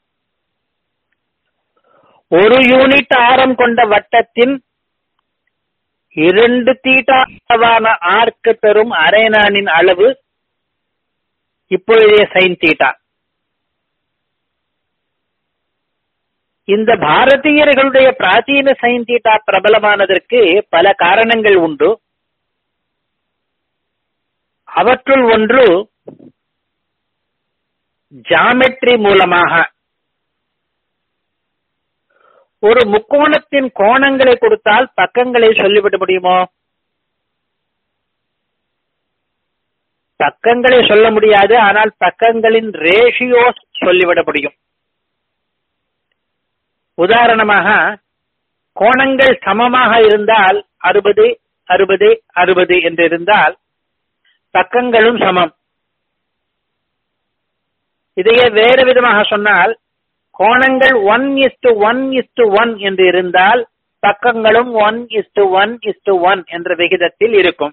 ஒரு யூனிட் ஆரம் கொண்ட வட்டத்தின் இரண்டு தீட்டாவான ஆர்க்கு தரும் அரைநானின் அளவு இப்பொழுதைய சைன் தீட்டா இந்த பாரதியர்களுடைய பிராச்சீன சைன் தீட்டா பிரபலமானதற்கு பல காரணங்கள் உண்டு அவற்றுள் ஒன்று ஜாமெட்ரி மூலமாக ஒரு முக்கோணத்தின் கோணங்களை கொடுத்தால் பக்கங்களை சொல்லிவிட முடியுமோ பக்கங்களை சொல்ல முடியாது ஆனால் பக்கங்களின் ரேஷியோஸ் சொல்லிவிட முடியும் உதாரணமாக கோணங்கள் சமமாக இருந்தால் அறுபது அறுபது அறுபது என்று இருந்தால் பக்கங்களும் சமம் இதையே வேறு விதமாக சொன்னால் கோணங்கள் one is to one is to one என்று இருந்தால் பக்கங்களும் one is to one is to one என்ற விகிதத்தில் இருக்கும்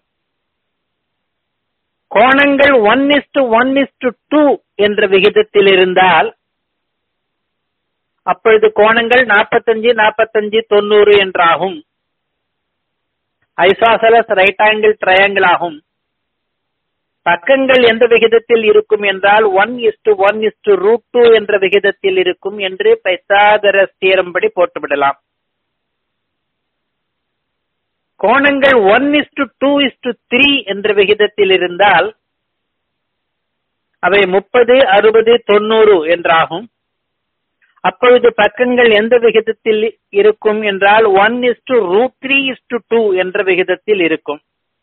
கோணங்கள் one is to one is to two என்ற விகிதத்தில் இருந்தால் அப்பொழுது கோணங்கள் நாற்பத்தஞ்சு நாற்பத்தஞ்சு தொண்ணூறு என்றாகும் ஐசாசலஸ் ரைட் ஆங்கிள் ட்ரையாங்கிள் ஆகும் பக்கங்கள் எந்த விகிதத்தில் இருக்கும் என்றால் one is to one is to root two என்ற விகிதத்தில் இருக்கும் என்று பைத்தாகரஸ் தீரம் படி போட்டுவிடலாம் கோணங்கள் one is to two is to three என்ற விகிதத்தில் இருந்தால் அவை முப்பது அறுபது தொண்ணூறு என்றாகும் அப்பொழுது பக்கங்கள் எந்த விகிதத்தில் இருக்கும் என்றால் one is to root three is to two என்ற விகிதத்தில் இருக்கும்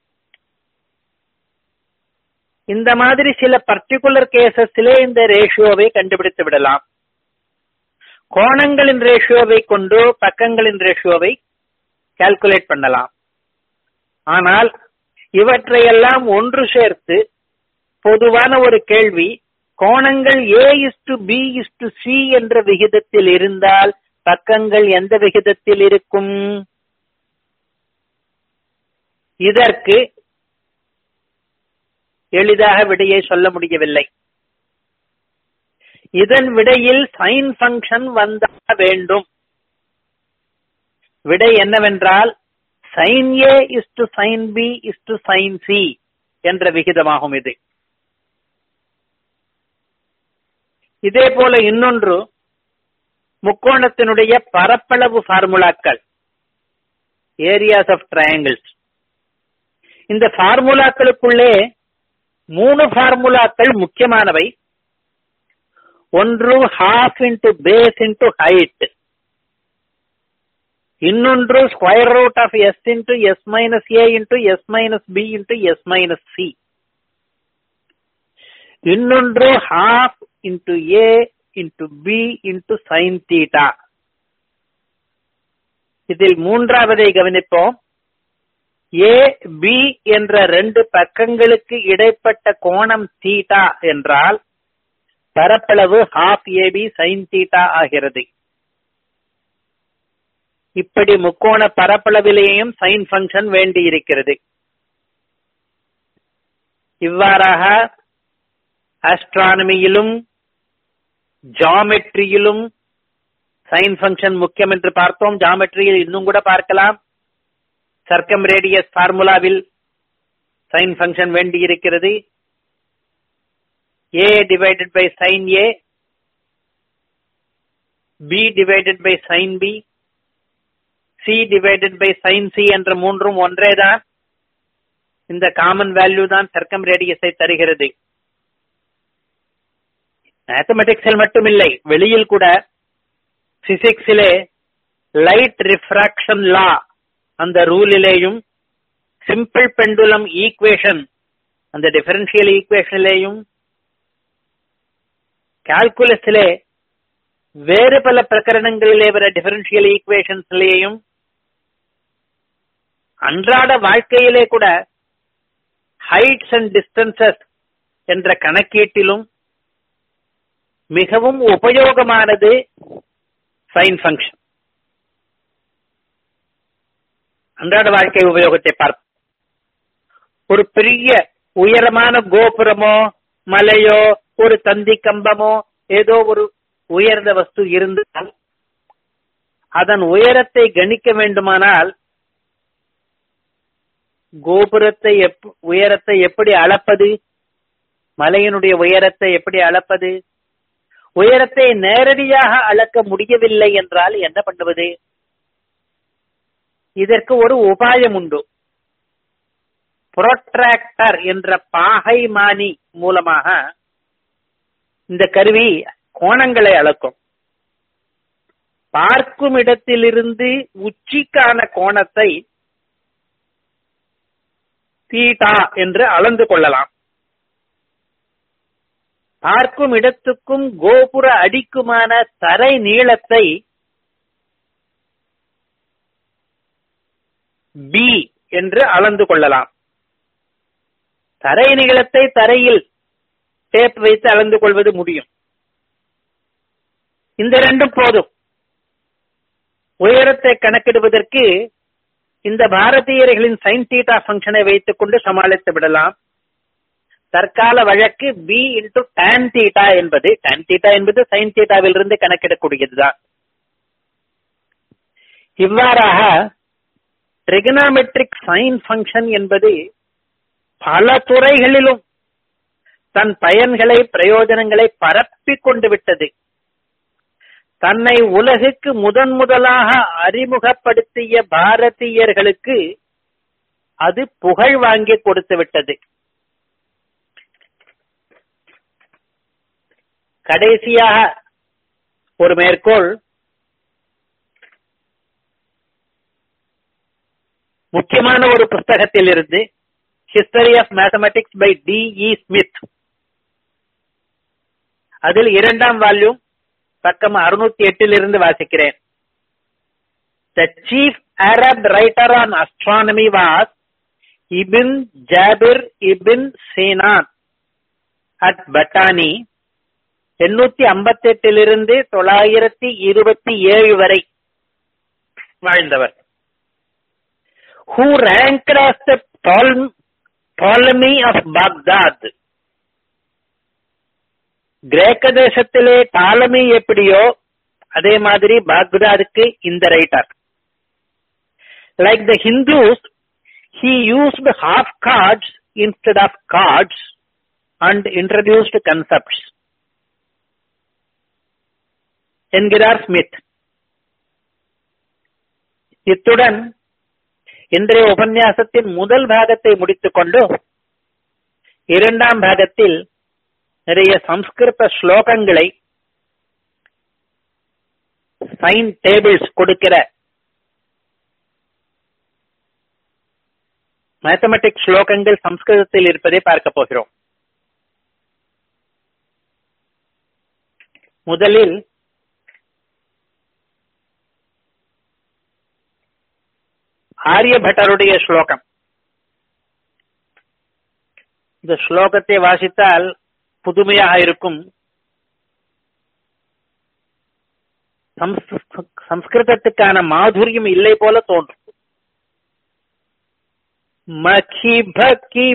இந்த மாதிரி சில பர்டிகுலர் கேசஸிலே இந்த ரேஷியோவை கண்டுபிடித்து விடலாம் கோணங்களின் ரேஷியோவை கொண்டு பக்கங்களின் ரேஷியோவை கால்குலேட் பண்ணலாம் ஆனால் இவற்றையெல்லாம் ஒன்று சேர்த்து பொதுவான ஒரு கேள்வி கோணங்கள் A is to B is to C என்ற விகிதத்தில் இருந்தால் பக்கங்கள் எந்த விகிதத்தில் இருக்கும் இதற்கு எளிதாக விடையை சொல்ல முடியவில்லை இதன் விடையில் சைன் ஃபங்க்ஷன் வந்த வேண்டும் விடை என்னவென்றால் sine A is to sine B is to sine C என்ற விகிதமாகும் இது இதே போல இன்னொன்று முக்கோணத்தினுடைய பரப்பளவு ஃபார்முலாக்கள் ஏரியாஸ் ஆஃப் ட்ரையாங்கிள்ஸ் இந்த ஃபார்முலாக்களுக்குள்ளே மூணு ஃபார்முலாக்கள் முக்கியமானவை ஒன்று half into base into height இன்னொன்று square root of S into S minus A into S minus B into S minus C இன்னொன்று half into A into B into sine theta இதில் மூன்றாவதை கவனிப்போம் ஏ பி என்ற ரெண்டு பக்கங்களுக்கு இடைப்பட்ட கோணம் தீட்டா என்றால் பரப்பளவு ஹாஃப் ஏபி சைன் தீட்டா ஆகிறது இப்படி முக்கோண பரப்பளவிலேயும் சைன் ஃபங்க்ஷன் வேண்டி இருக்கிறது இவ்வாறாக ஆஸ்ட்ரானமியிலும் ஜாமெட்ரியிலும் சைன் ஃபங்க்ஷன் முக்கியம் என்று பார்த்தோம் ஜாமெட்ரியில் இன்னும் கூட பார்க்கலாம் சர்க்கம் ரேடியஸ் ஃபார்முலாவில் சைன் ஃபங்க்ஷன் வேண்டி இருக்கிறது A divided by sine A B divided by sine B C divided by sine C என்ற மூன்றும் ஒன்றேதான் இந்த காமன் வேல்யூ தான் சர்க்கம் ரேடியஸை தருகிறது மேத்தமெட்டிக்ஸில் மட்டுமில்லை வெளியில் கூட பிசிக்ஸிலே லைட் ரிஃப்ராக்ஷன் லா அந்த ரூலிலேயும் சிம்பிள் பெண்டுலம் ஈக்குவேஷன் அந்த டிஃபரன்ஷியல் ஈக்குவேஷனிலேயும் கால்குலஸிலே வேறு பல பிரகரணங்களிலே வர டிஃபரன்ஷியல் ஈக்குவேஷன்ஸ்லேயும் அன்றாட வாழ்க்கையிலே கூட ஹைட்ஸ் அண்ட் டிஸ்டன்சஸ் என்ற கணக்கீட்டிலும் மிகவும் உபயோகமானது சைன் ஃபங்க்ஷன் அன்றாட வாழ்க்கை உபயோகத்தை பார்ப்போம் ஒரு பெரிய உயரமான கோபுரமோ மலையோ ஒரு தந்தி கம்பமோ ஏதோ ஒரு உயர்ந்த வஸ்து இருந்தால் அதன் உயரத்தை கணிக்க வேண்டுமானால் கோபுரத்தை உயரத்தை எப்படி அளப்பது மலையினுடைய உயரத்தை எப்படி அளப்பது உயரத்தை நேரடியாக அளக்க முடியவில்லை என்றால் என்ன பண்ணுவது இதற்கு ஒரு உபாயம் உண்டு புரோட்ராக்டர் என்ற பாகைமானி மூலமாக இந்த கருவி கோணங்களை அளக்கும் பார்க்கும் இடத்திலிருந்து உச்சிக்கான கோணத்தை தீட்டா என்று அளந்து கொள்ளலாம் பார்க்கும் இடத்துக்கும் கோபுர அடிக்குமான தரை நீளத்தை பி என்று அளந்து கொள்ளலாம் தரை நீளத்தை தரையில் டேப் வைத்து அளந்து கொள்வது முடியும் இந்த ரெண்டும் போதும் உயரத்தை கணக்கிடுவதற்கு இந்த பாரதியர்களின் சைன் தீட்டா பங்கனை வைத்துக் கொண்டு சமாளித்து விடலாம் தற்கால வழக்கு பி இன்டு டான் தீட்டா என்பது டான் தீட்டா என்பது சைன் தீட்டாவிலிருந்து கணக்கிடக்கூடியதுதான் இவ்வாறாக ட்ரிகனாமெட்ரிக் சைன் ஃபங்க்ஷன் என்பது பல துறைகளிலும் தன் பயன்களை பிரயோஜனங்களை பரப்பிக் கொண்டு விட்டது தன்னை உலகுக்கு முதன் முதலாக அறிமுகப்படுத்திய பாரதியர்களுக்கு அது புகழ் வாங்கி கொடுத்து விட்டது கடைசியாக ஒரு மேற்கோள் முக்கியமான ஒரு புஸ்தகத்தில் இருந்து history of mathematics by D E Smith அதில் இரண்டாம் வால்யூம் பக்கம் அறுநூத்தி எட்டிலிருந்து வாசிக்கிறேன் the chief Arab writer on astronomy was ibn Jabir ibn Sinan al Battani எண்ணூத்தி ஐம்பத்தி எட்டிலிருந்து தொள்ளாயிரத்தி இருபத்தி ஏழு வரை வாழ்ந்தவர் who ranked as the Ptolemy of Baghdad. கிரேக்க தேசத்திலே டாலமி எப்படியோ அதே மாதிரி பாக்தாதுக்கு இந்த writer like the Hindus he used half chords instead of chords and introduced concepts என்கிறார் ஸ்மித் இத்துடன் இன்றைய உபன்யாசத்தின் முதல் பாகத்தை முடித்துக் கொண்டு இரண்டாம் பாகத்தில் நிறைய சம்ஸ்கிருத ஸ்லோகங்களை சைன் டேபிள்ஸ் கொடுக்கிற மேத்தமெட்டிக்ஸ் ஸ்லோகங்கள் சம்ஸ்கிருதத்தில் இருப்பதை பார்க்க போகிறோம் முதலில் ஆரியபட்டருடைய ஸ்லோகம் இந்த ஸ்லோகத்தை வாசித்தால் புதுமையாக இருக்கும் சம்ஸ்கிருதத்துக்கான மாதுரியம் இல்லை போல தோன்றும் மகி பக்கி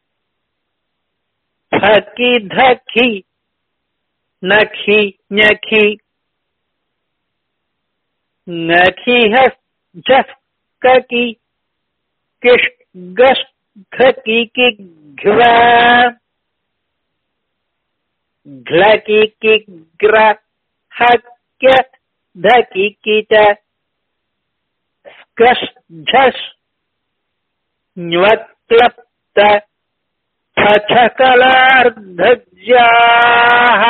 பக்கி தக்கி நகி ஞகி நகி ஜஸ் கி கிஷ் கஷ் घकी की घ्वा घ्लकी की ग्र हक्य धकी की च स्कश झश न्वक्लप्त छकलार्धज्याः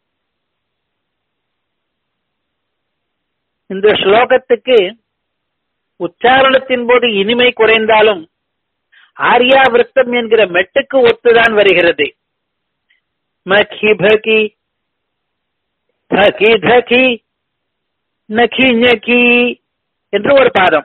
இந்த ஸ்லோகத்துக்கு உச்சாரணத்தின் போது இனிமை குறைந்தாலும் ஆர்யாவிருத்தம் என்கிற மெட்டுக்கு ஒத்துதான் வருகிறது மகி பகி தகி தகி நகி நகி என்று ஒரு பாதம்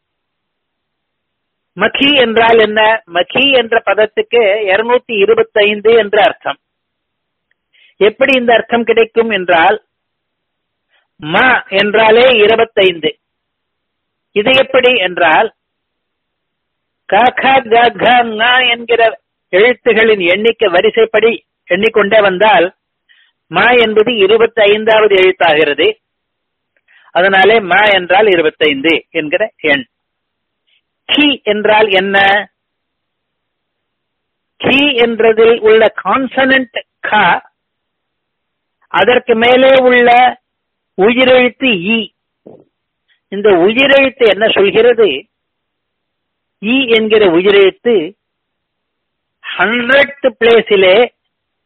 மகி என்றால் என்ன மகி என்ற பதத்துக்கு இருநூத்தி இருபத்தி ஐந்து என்ற அர்த்தம் எப்படி இந்த அர்த்தம் கிடைக்கும் என்றால் ம என்றாலே இருபத்தைந்து இது எப்படி என்றால் கக க என்கிற எழுத்துகளின் எண்ணிக்கை வரிசைப்படி எண்ணிக்கொண்டே வந்தால் ம என்பது இருபத்தி ஐந்தாவது எழுத்தாகிறது அதனாலே ம என்றால் இருபத்தைந்து என்கிற எண் கி என்றால் என்ன கி என்றதில் உள்ள கான்சனன்ட் க அதற்கு மேலே உள்ள உயிரெழுத்து இ இந்த உயிரெழுத்து என்ன சொல்கிறது இ என்கிற உயிரெழுத்து ஹண்ட்ரட் பிளேஸிலே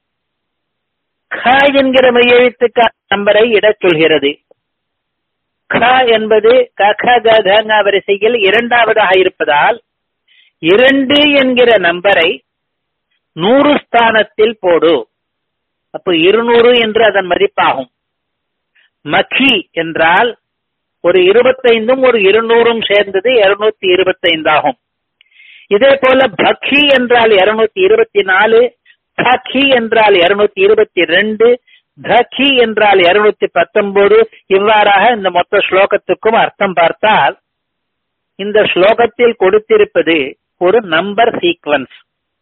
க என்கிற மெய்யெழுத்துக்கான நம்பரை இடச் சொல்கிறது க என்பது கக கக வரிசையில் இரண்டாவதாக இருப்பதால் இரண்டு என்கிற நம்பரை நூறு ஸ்தானத்தில் போடு அப்போ இருநூறு என்று அதன் மதிப்பாகும் மக்கி என்றால் ஒரு இருபத்தைந்தும் ஒரு இருநூறும் சேர்ந்தது இருநூத்தி இருபத்தைந்தாகும் இதே போல பக்கி என்றால் இருநூத்தி இருபத்தி நாலு பக்கி என்றால் இருநூத்தி இருபத்தி ரெண்டு தக்கி என்றால் இருநூத்தி பத்தொன்பது இவ்வாறாக இந்த மொத்த ஸ்லோகத்துக்கும் அர்த்தம் பார்த்தால் இந்த ஸ்லோகத்தில் கொடுத்திருப்பது ஒரு நம்பர் சீக்வன்ஸ்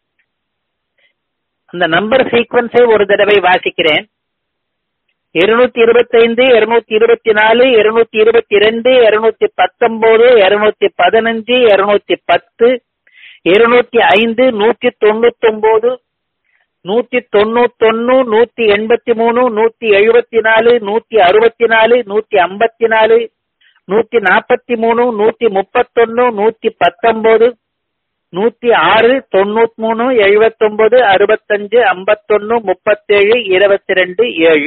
அந்த நம்பர் சீக்வன்ஸை ஒரு தடவை வாசிக்கிறேன் இருநூத்தி இருபத்தைந்து இருநூத்தி இருபத்தி நாலு இருநூத்தி இருபத்தி ரெண்டு இருநூத்தி பத்தொன்பது இருநூத்தி பதினஞ்சு இருநூத்தி பத்து இருநூத்தி ஐந்து நூத்தி தொண்ணூத்தி ஒன்பது நூத்தி தொண்ணூத்தொன்னு நூத்தி எண்பத்தி மூணு நூத்தி எழுபத்தி நாலு நூத்தி அறுபத்தி நாலு நூத்தி ஐம்பத்தி நாலு நூத்தி நாற்பத்தி மூணு நூத்தி முப்பத்தொன்னு நூத்தி பத்தொன்பது நூத்தி ஆறு தொண்ணூத்தி மூணு எழுபத்தொன்பது அறுபத்தஞ்சு ஐம்பத்தொன்னு முப்பத்தேழு இருபத்தி ரெண்டு ஏழு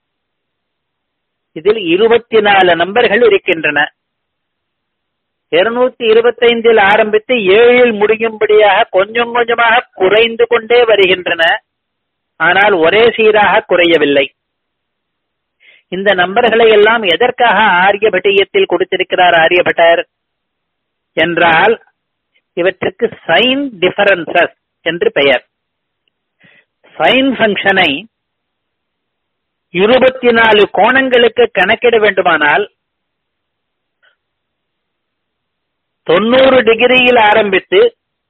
இதில் இருபத்தி நாலு நம்பர்கள் இருக்கின்றன இருநூத்தி இருபத்தைந்தில் ஆரம்பித்து ஏழில் முடியும்படியாக கொஞ்சம் கொஞ்சமாக குறைந்து கொண்டே வருகின்றன ஆனால் ஒரே சீராக குறையவில்லை இந்த நம்பர்களை எல்லாம் எதற்காக ஆரியபட்டியத்தில் கொடுத்திருக்கிறார் ஆரியபட்டர் என்றால் இவற்றுக்கு சைன் டிஃபரன்சஸ் என்று பெயர் சைன் ஃபங்க்ஷனை இருபத்தி நாலு கோணங்களுக்கு கணக்கிட வேண்டுமானால் தொண்ணூறு டிகிரியில் ஆரம்பித்து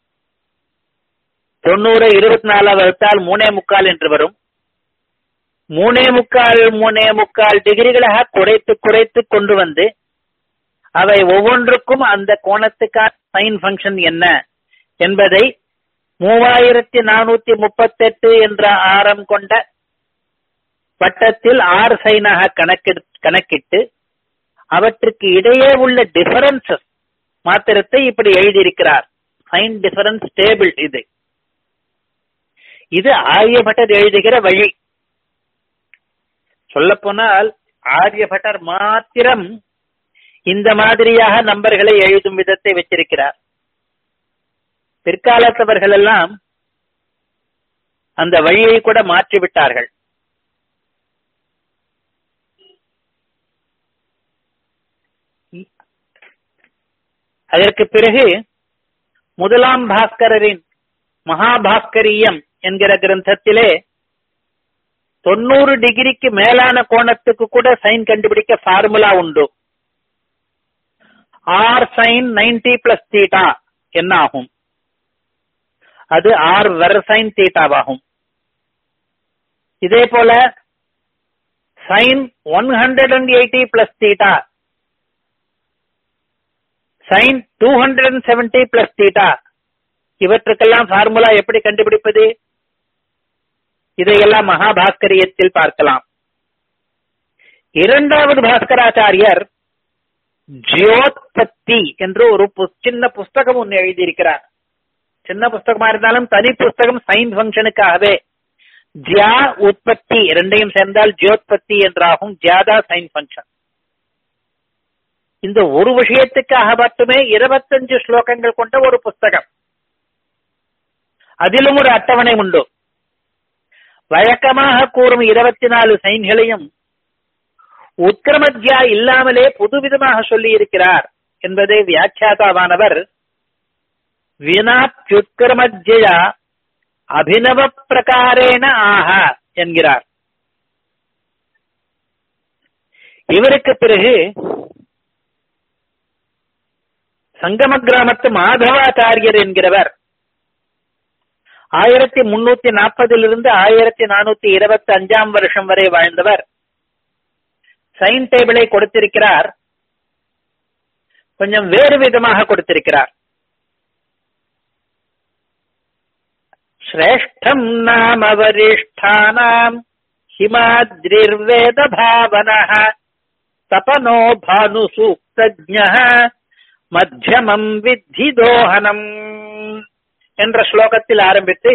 தொண்ணூறு இருபத்தி நாலு வகுத்தால் மூணே முக்கால் என்று வரும் மூணே முக்கால் மூணே முக்கால் டிகிரிகளாக குறைத்து குறைத்து கொண்டு வந்து அவை ஒவ்வொன்றுக்கும் அந்த கோணத்துக்கான சைன் ஃபங்க்ஷன் என்ன என்பதை மூவாயிரத்தி நானூத்தி முப்பத்தெட்டு என்ற ஆரம் கொண்ட வட்டத்தில் ஆர் சைனாக கணக்கி கணக்கிட்டு அவற்றுக்கு இடையே உள்ள டிஃபரன்சஸ் மாத்திரத்தை இப்படி எழுதியிருக்கிறார் சைன் டிஃபரன்ஸ் டேபிள் இது இது ஆரியபட்டர் எழுதுகிற வழி சொல்ல போனால் ஆரியபட்டர் மாத்திரம் இந்த மாதிரியாக நம்பர்களை எழுதும் விதத்தை வச்சிருக்கிறார் பிற்காலத்தவர்கள் எல்லாம் அந்த வழியை கூட மாற்றிவிட்டார்கள் அதற்கு பிறகு முதலாம் பாஸ்கரரின் மகாபாஸ்கரியம் என்கிற கிரந்தத்திலே தொண்ணூறு டிகிரிக்கு மேலான கோணத்துக்கு கூட சைன் கண்டுபிடிக்க ஃபார்முலா உண்டு R sine ninety plus theta என்ன ஆகும் அது ஆர் வெர சைன் தீட்டாவாகும் இதே போல sine one hundred and eighty plus theta sine two hundred and seventy plus theta இவற்றுக்கெல்லாம் ஃபார்முலா எப்படி கண்டுபிடிப்பது இதையெல்லாம் மகாபாஸ்கரியத்தில் பார்க்கலாம் இரண்டாவது பாஸ்கராச்சாரியர் ஜியோத்பத்தி என்று ஒரு சின்ன புஸ்தகம் ஒன்று எழுதியிருக்கிறார் சின்ன புஸ்தகமா இருந்தாலும் தனி புஸ்தகம் சைன் ஃபங்க்ஷனுக்காகவே ஜியா உற்பத்தி இரண்டையும் சேர்ந்தால் ஜியோத்பத்தி என்றாகும் ஜியாதா சைன் ஃபங்க்ஷன் இந்த ஒரு விஷயத்துக்காக மட்டுமே இருபத்தஞ்சு ஸ்லோகங்கள் கொண்ட ஒரு புஸ்தகம் அதிலும் ஒரு அட்டவணை உண்டு வழக்கமாக கூறும் இருபத்தி நாலு சைன்களையும் உத்கிரமத்யா இல்லாமலே புதுவிதமாக சொல்லி இருக்கிறார் என்பதை வியாக்கியாதாவானவர் வினாத்யுத்கிரமஜயா அபினவ பிரகாரேன ஆஹ என்கிறார் இவருக்கு பிறகு சங்கம கிராமத்து மாதவாச்சாரியர் என்கிறவர் ஆயிரத்தி முன்னூத்தி நாற்பதிலிருந்து ஆயிரத்தி நானூத்தி இருபத்தி அஞ்சாம் வருஷம் வரை வாழ்ந்தவர் சைன் டேபிளை கொடுத்திருக்கிறார் கொஞ்சம் வேறு விதமாக கொடுத்திருக்கிறார் ஸ்ரேஷ்டம் நாம வரிஷ்டானாம் ஹிமாத்ரிர்வேத பாவன தபனோ பானு சூக்தஜ மத்தியமம் வித்தி தோஹனம் என்ற ஸ்லோகத்தில் ஆரம்பித்து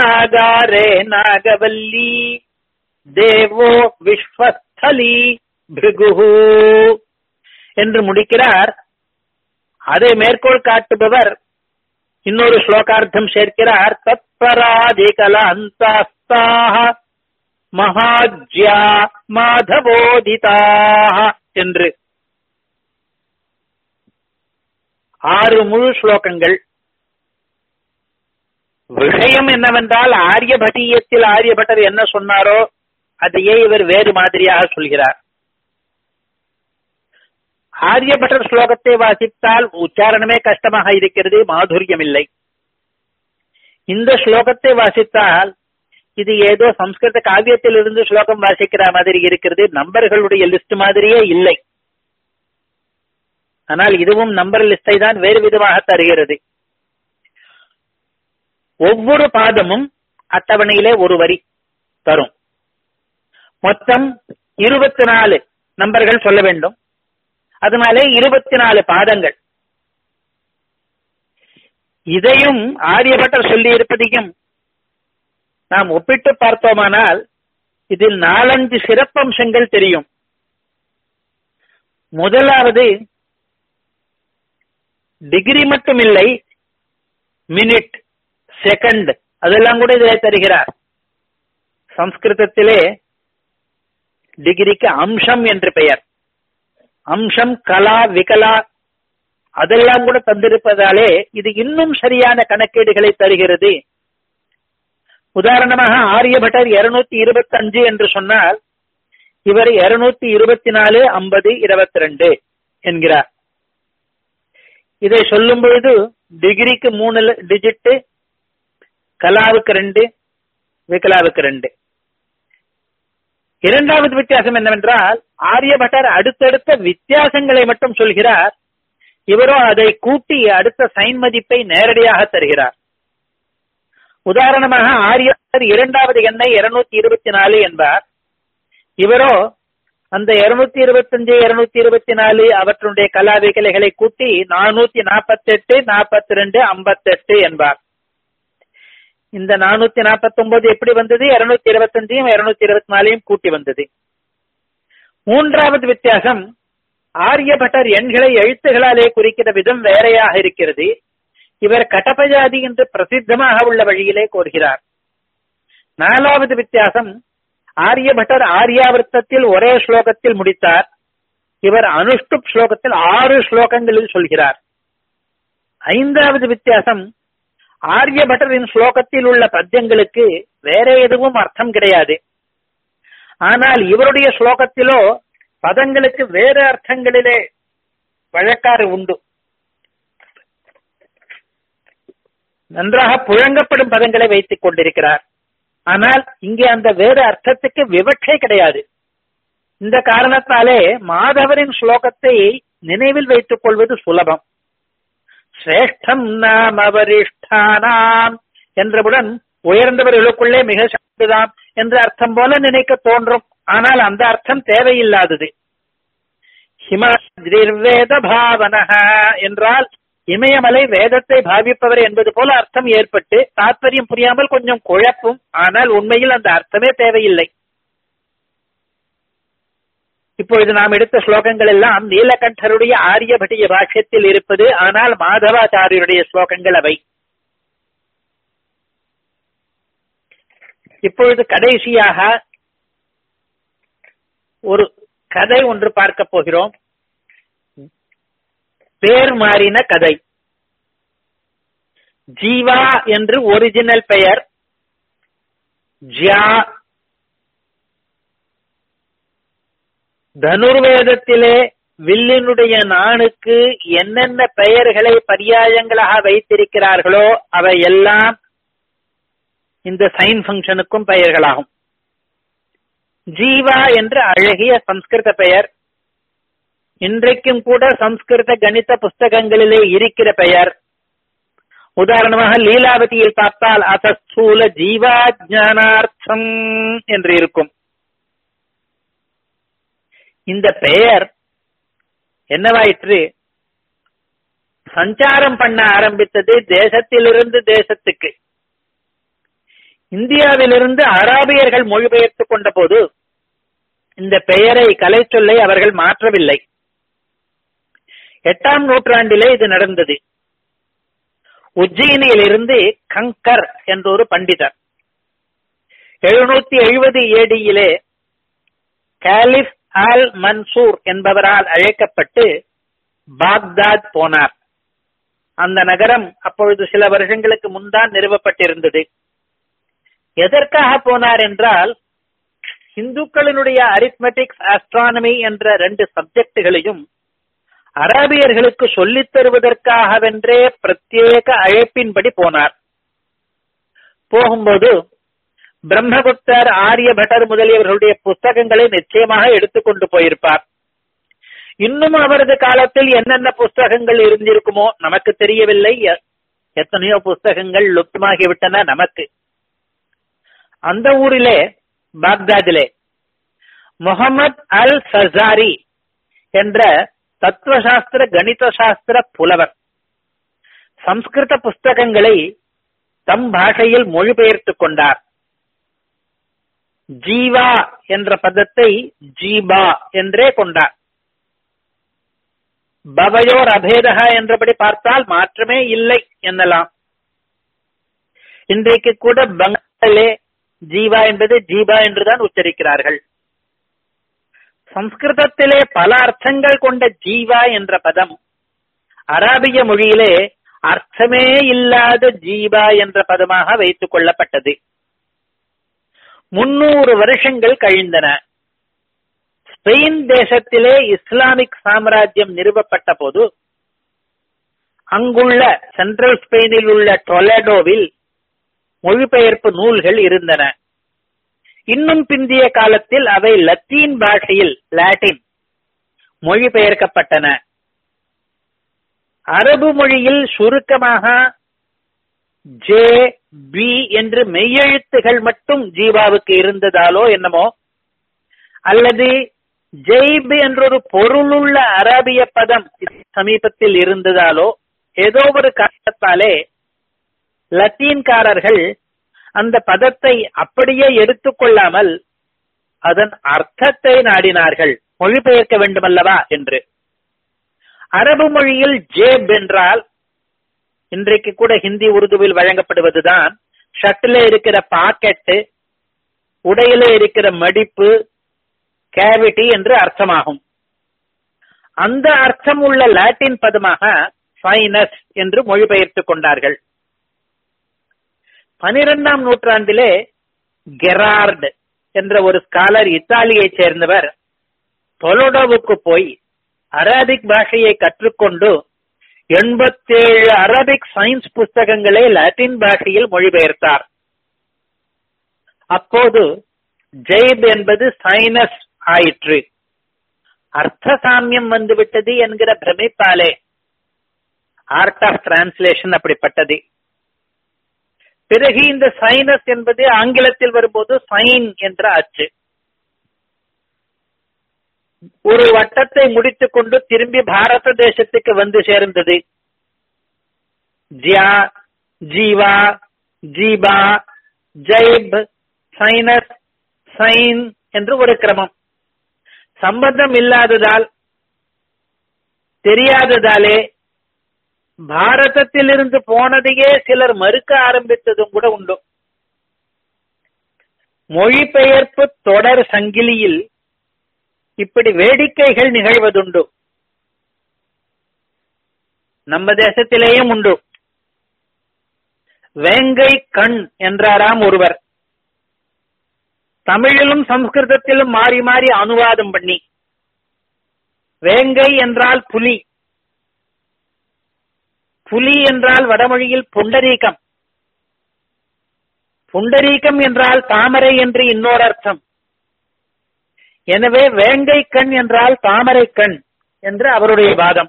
கன்யாகாரே நாகவல்லி தேவோ விஸ்வஸ்தலி பிருகுஹு என்று முடிக்கிறார் அதை மேற்கோள் காட்டுபவர் இன்னொரு ஸ்லோகார்த்தம் சேர்க்கிறார் தத்பராதிகல அந்தாஸ்தாக மகாஜ்யா மாதவோதிதாக என்று ஆறு முழு ஸ்லோகங்கள் விஷயம் என்னவென்றால் ஆரியபட்டியத்தில் ஆரியபட்டர் என்ன சொன்னாரோ அதையே இவர் வேறு மாதிரியாக சொல்கிறார் ஆரியபட்டர் ஸ்லோகத்தை வாசித்தால் உச்சாரணமே கஷ்டமாக இருக்கிறது மாதுரியம் இல்லை இந்த ஸ்லோகத்தை வாசித்தால் இது ஏதோ சம்ஸ்கிருத காவியத்தில் இருந்து ஸ்லோகம் வாசிக்கிற மாதிரி இருக்கிறது நம்பர்களுடைய லிஸ்ட் மாதிரியே இல்லை ஆனால் இதுவும் நம்பர் லிஸ்டை தான் வேறு விதமாக தருகிறது ஒவ்வொரு பாதமும் அட்டவணையிலே ஒரு வரி தரும் மொத்தம் இருபத்தி நாலு நம்பர்கள் சொல்ல வேண்டும் அதனாலே இருபத்தி நாலு பாதங்கள் இதையும் ஆரியபட்டர் சொல்லி இருப்பதையும் நாம் ஒப்பிட்டு பார்த்தோமானால் இதில் நாலஞ்சு சிறப்பம்சங்கள் தெரியும் முதலாவது டிகிரி மட்டும் இல்லை மினிட் செகண்ட் அதெல்லாம் கூட இதில் தருகிறார் சம்ஸ்கிருதத்திலே டிகிரிக்கு அம்சம் என்று பெயர் அம்சம் கலா விகலா அதெல்லாம் கூட தந்திருப்பதாலே இது இன்னும் சரியான கணக்கீடுகளை தருகிறது உதாரணமாக ஆரியபட்டர் இருநூத்தி இருபத்தி அஞ்சு என்று சொன்னால் இவர் இருநூத்தி இருபத்தி நாலு ஐம்பது இருபத்தி ரெண்டு என்கிறார் இதை சொல்லும் பொழுது டிகிரிக்கு மூணு டிஜிட்டு கலாவுக்கு ரெண்டு விகலாவுக்கு ரெண்டு இரண்டாவது வித்தியாசம் என்னவென்றால் ஆரியபட்டர் அடுத்தடுத்த வித்தியாசங்களை மட்டும் சொல்கிறார் இவரோ அதை கூட்டி அடுத்த சைன் மதிப்பை நேரடியாக தருகிறார் உதாரணமாக ஆரியபட்டர் இரண்டாவது எண்ணை இருநூத்தி இருபத்தி நாலு என்பார் இவரோ அந்த இருநூத்தி இருபத்தஞ்சு இருநூத்தி இருபத்தி நாலு அவற்றுடைய கலாவிகலைகளை கூட்டி நானூத்தி நாற்பத்தி எட்டு நாற்பத்தி ரெண்டு ஐம்பத்தெட்டு என்பார் இந்த நானூத்தி நாற்பத்தி ஒன்பது எப்படி வந்தது இருநூத்தி இருபத்தஞ்சையும் இருநூத்தி இருபத்தி நாலையும் கூட்டி வந்தது மூன்றாவது வித்தியாசம் ஆரியபட்டர் எண்களை எழுத்துகளாலே குறிக்கிற விதம் வேறையாக இருக்கிறது இவர் கடபஜாதி என்று பிரசித்தமாக உள்ள வழியிலே கோருகிறார் நாலாவது வித்தியாசம் ஆரியபட்டர் ஆரியாவிரத்தத்தில் ஒரே ஸ்லோகத்தில் முடித்தார் இவர் அனுஷ்டுப் ஸ்லோகத்தில் ஆறு ஸ்லோகங்களில் சொல்கிறார் ஐந்தாவது வித்தியாசம் ஆரியபட்டரின் ஸ்லோகத்தில் உள்ள பத்தியங்களுக்கு வேற எதுவும் அர்த்தம் கிடையாது ஆனால் இவருடைய ஸ்லோகத்திலோ பதங்களுக்கு வேறு அர்த்தங்களிலே வழக்காறு உண்டு நன்றாக புழங்கப்படும் பதங்களை வைத்துக் கொண்டிருக்கிறார் ஆனால் இங்கே அந்த வேறு அர்த்தத்துக்கு விவட்சை கிடையாது இந்த காரணத்தாலே மாதவரின் ஸ்லோகத்தை நினைவில் வைத்துக் கொள்வது சுலபம் சிரேஷ்டம் நாம் அவரிஷ்டானாம் என்றவுடன் உயர்ந்தவர்களுக்குள்ளே மிக சக்திதாம் என்ற அர்த்தம் போல நினைக்க தோன்றும் ஆனால் அந்த அர்த்தம் தேவையில்லாதது ஹிமத்ரிர்வேத பாவனக என்றால் இமயமலை வேதத்தை பாவிப்பவர் என்பது போல அர்த்தம் ஏற்பட்டு தாற்பயம் புரியாமல் கொஞ்சம் குழப்பும் ஆனால் உண்மையில் அந்த அர்த்தமே தேவையில்லை இப்பொழுது நாம் எடுத்த ஸ்லோகங்கள் எல்லாம் நீலகண்டருடைய ஆரியபட்டிய பாஷ்யத்தில் இருப்பது ஆனால் மாதவாச்சாரியருடைய ஸ்லோகங்கள் அவை இப்பொழுது கடைசியாக ஒரு கதை ஒன்று பார்க்க போகிறோம் பேர் மாறின கதை ஜீவா என்று ஒரிஜினல் பெயர் ஜியா தனுர்வேதத்திலே வில்லினுடைய நாணுக்கு என்னென்ன பெயர்களை பரியாயங்களாக வைத்திருக்கிறார்களோ அவை எல்லாம் இந்த சைன் ஃபங்க்ஷனுக்கும் பெயர்களாகும் ஜீவா என்று அழகிய சம்ஸ்கிருத பெயர் இன்றைக்கும் கூட சம்ஸ்கிருத கணித புஸ்தகங்களிலே இருக்கிற பெயர் உதாரணமாக லீலாவதியில் பார்த்தால் அசஸ்தூல ஜீவாஜானார்த்தம் என்று இருக்கும் இந்த பெயர் என்னவாயிற்று சஞ்சாரம் பண்ண ஆரம்பித்தது தேசத்திலிருந்து தேசத்துக்கு இந்தியாவிலிருந்து அராபியர்கள் மொழிபெயர்த்து கொண்ட போது இந்த பெயரை கலை சொல்லை அவர்கள் மாற்றவில்லை எட்டாம் நூற்றாண்டிலே இது நடந்தது உஜ்ஜயினியிலிருந்து கங்கர் என்ற ஒரு பண்டிதர் எழுநூத்தி எழுபது ஏடியிலே காலிப் ஆல் மன்சூர் என்பவரால் அழைக்கப்பட்டு பாக்தாத் போனார் அந்த நகரம் அப்பொழுது சில வருஷங்களுக்கு முன்தான் நிறுவப்பட்டிருந்தது எதற்காக போனார் என்றால் இந்துக்களினுடைய அரித்மெட்டிக்ஸ் ஆஸ்ட்ரானமி என்ற ரெண்டு சப்ஜெக்டுகளையும் அரபியர்களுக்கு சொல்லித் தருவதற்காகவென்றே பிரத்யேக அழைப்பின்படி போனார் போகும்போது பிரம்மகுப்தர் ஆரியபட்டர் முதலியவர்களுடைய புஸ்தகங்களை நிச்சயமாக எடுத்துக்கொண்டு போயிருப்பார் இன்னும் அவரது காலத்தில் என்னென்ன புஸ்தகங்கள் இருந்திருக்குமோ நமக்கு தெரியவில்லை எத்தனையோ புஸ்தகங்கள் லுப்தமாகிவிட்டன நமக்கு அந்த ஊரிலே பாக்தாதிலே முகமது அல் சசாரி என்ற தத்துவசாஸ்திர கணித சாஸ்திர புலவர் சம்ஸ்கிருத புஸ்தகங்களை தம் பாஷையில் மொழிபெயர்த்துக் கொண்டார் ஜீவா என்ற பதத்தை ஜீபா என்றே கொண்டார் பவயோர் அபேதகா என்றபடி பார்த்தால் மாற்றமே இல்லை என்னலாம் இன்றைக்கு கூட பங்களே ஜீவா என்பது ஜீபா என்றுதான் உச்சரிக்கிறார்கள் சம்ஸ்கிருதத்திலே பல அர்த்தங்கள் கொண்ட ஜீவா என்ற பதம் அராபிய மொழியிலே அர்த்தமே இல்லாத ஜீவா என்ற பதமாக வைத்துக் கொள்ளப்பட்டது முன்னூறு வருஷங்கள் கழிந்தன ஸ்பெயின் தேசத்திலே இஸ்லாமிக் சாம்ராஜ்யம் நிறுவப்பட்ட போது அங்குள்ள சென்ட்ரல் ஸ்பெயினில் உள்ள டொலடோவில் மொழிபெயர்ப்பு நூல்கள் இருந்தன இன்னும் பிந்திய காலத்தில் அவை லத்தீன் பாஷையில் லாட்டின் மொழிபெயர்க்கப்பட்டன அரபு மொழியில் சுருக்கமாக ஜே பி என்று மெய்யெழுத்துகள் மட்டும் ஜீவாவுக்கு இருந்ததாலோ என்னமோ அல்லது ஜெய்ப் என்றொரு பொருளுள்ள அரபிய பதம் சமீபத்தில் இருந்ததாலோ ஏதோ ஒரு காரணத்தாலே லத்தீன்காரர்கள் அந்த பதத்தை அப்படியே எடுத்துக்கொள்ளாமல் அதன் அர்த்தத்தை நாடினார்கள் மொழிபெயர்க்க வேண்டுமல்லவா என்று அரபு மொழியில் ஜேப் என்றால் இன்றைக்கு கூட ஹிந்தி உருதுவில் வழங்கப்படுவதுதான் ஷட்டில இருக்கிற பாக்கெட்டு உடையில இருக்கிற மடிப்பு கேவிட்டி என்று அர்த்தமாகும் அந்த அர்த்தம் உள்ள லாட்டின் பதமாக ஃபைனஸ் என்று மொழிபெயர்த்துக் கொண்டார்கள் பனிரெண்டாம் நூற்றாண்டிலே கெரார்டு என்ற ஒரு ஸ்காலர் இத்தாலியைச் சேர்ந்தவர் தொலோடோவுக்கு போய் அரபிக் பாஷையை கற்றுக்கொண்டு எண்பத்தேழு அரபிக் சயின்ஸ் புஸ்தகங்களை லாட்டின் பாஷையில் மொழிபெயர்த்தார் அப்போது ஜெய்ப் என்பது சைனஸ் ஆயிற்று அர்த்த சாமியம் வந்துவிட்டது என்கிற பிரமிப்பாலே ஆர்ட் ஆஃப் டிரான்ஸ்லேஷன் அப்படிப்பட்டது பிறகு இந்த சைனஸ் என்பது ஆங்கிலத்தில் வரும்போது சைன் என்ற அச்சு ஒரு வட்டத்தை முடித்துக் கொண்டு திரும்பி பாரத தேசத்துக்கு வந்து சேர்ந்தது ஜியா ஜீவா ஜீபா ஜைப் சைனஸ் சைன் என்று ஒரு கிரமம் சம்பந்தம் இல்லாததால் தெரியாததாலே பாரதத்திலிருந்து போனதையே சிலர் மறுக்க ஆரம்பித்ததும் கூட உண்டு மொழிபெயர்ப்பு தொடர் சங்கிலியில் இப்படி வேடிக்கைகள் நிகழ்வதுண்டு நம்ம தேசத்திலேயும் உண்டு வேங்கை கண் என்றாராம் ஒருவர் தமிழிலும் சம்ஸ்கிருதத்திலும் மாறி மாறி அனுவாதம் பண்ணி வேங்கை என்றால் புலி புலி என்றால் வடமொழியில் புண்டரீகம் புண்டரீகம் என்றால் தாமரை என்று இன்னொரு அர்த்தம் எனவே வேங்கை கண் என்றால் தாமரை கண் என்று அவருடைய வாதம்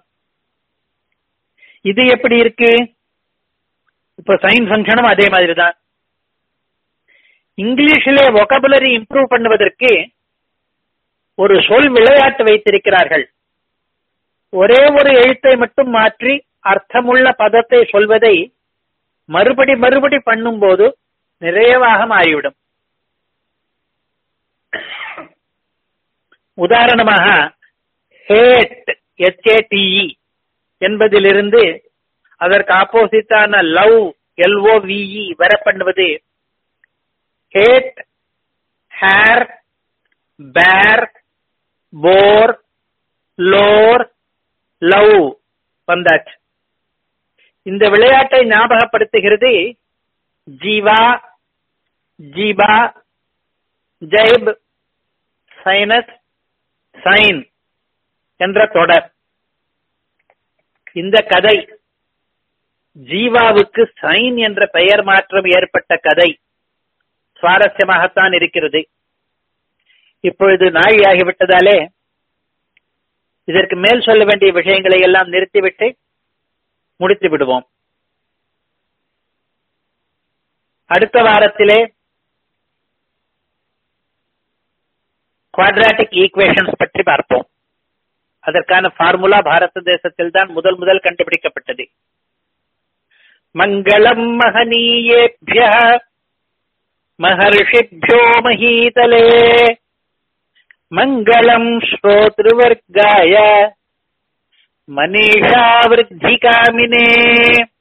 இது எப்படி இருக்கு இப்ப சயின்ஸ் ஃபங்க்ஷனும் அதே மாதிரி தான் இங்கிலீஷிலே ஒகபுலரி இம்ப்ரூவ் பண்ணுவதற்கு ஒரு சொல் விளையாட்டு வைத்திருக்கிறார்கள் ஒரே ஒரு எழுத்தை மட்டும் மாற்றி அர்த்தமுள்ள பதத்தை சொல்வதை மறுபடி மறுபடி பண்ணும்போது நிறைவாக மாறிவிடும் உதாரணமாக ஹேட் எச்ஏடிஇ என்பதிலிருந்து அதற்கு ஆப்போசிட்டான லவ் எல்ஓவிஇ வர பண்ணுவது ஹேட் ஹேர் பேர் போர் லோர் லவ் வந்தாச்சு இந்த விளையாட்டை ஞாபகப்படுத்துகிறது ஜீவா ஜீபா ஜைப் சைனஸ் சைன் என்ற தொடர் இந்த கதை ஜீவாவுக்கு சைன் என்ற பெயர் மாற்றம் ஏற்பட்ட கதை சுவாரஸ்யமாகத்தான் இருக்கிறது இப்பொழுது நாழி ஆகிவிட்டதாலே இதற்கு மேல் சொல்ல வேண்டிய விஷயங்களை எல்லாம் நிறுத்திவிட்டு முடித்து விடுவோம் அடுத்த வாரத்திலே குவாட்ராட்டிக் ஈக்குவேஷன்ஸ் பற்றி பார்ப்போம் அதற்கான ஃபார்முலா பாரத தேசத்தில் தான் முதல் முதல் கண்டுபிடிக்கப்பட்டது மங்களம் மகனீயேபிய மகர்ஷிபியோ மகீதலே மங்களம் ஸ்ரோத்ருவர்காய மனிஷா விருத்தி காமினே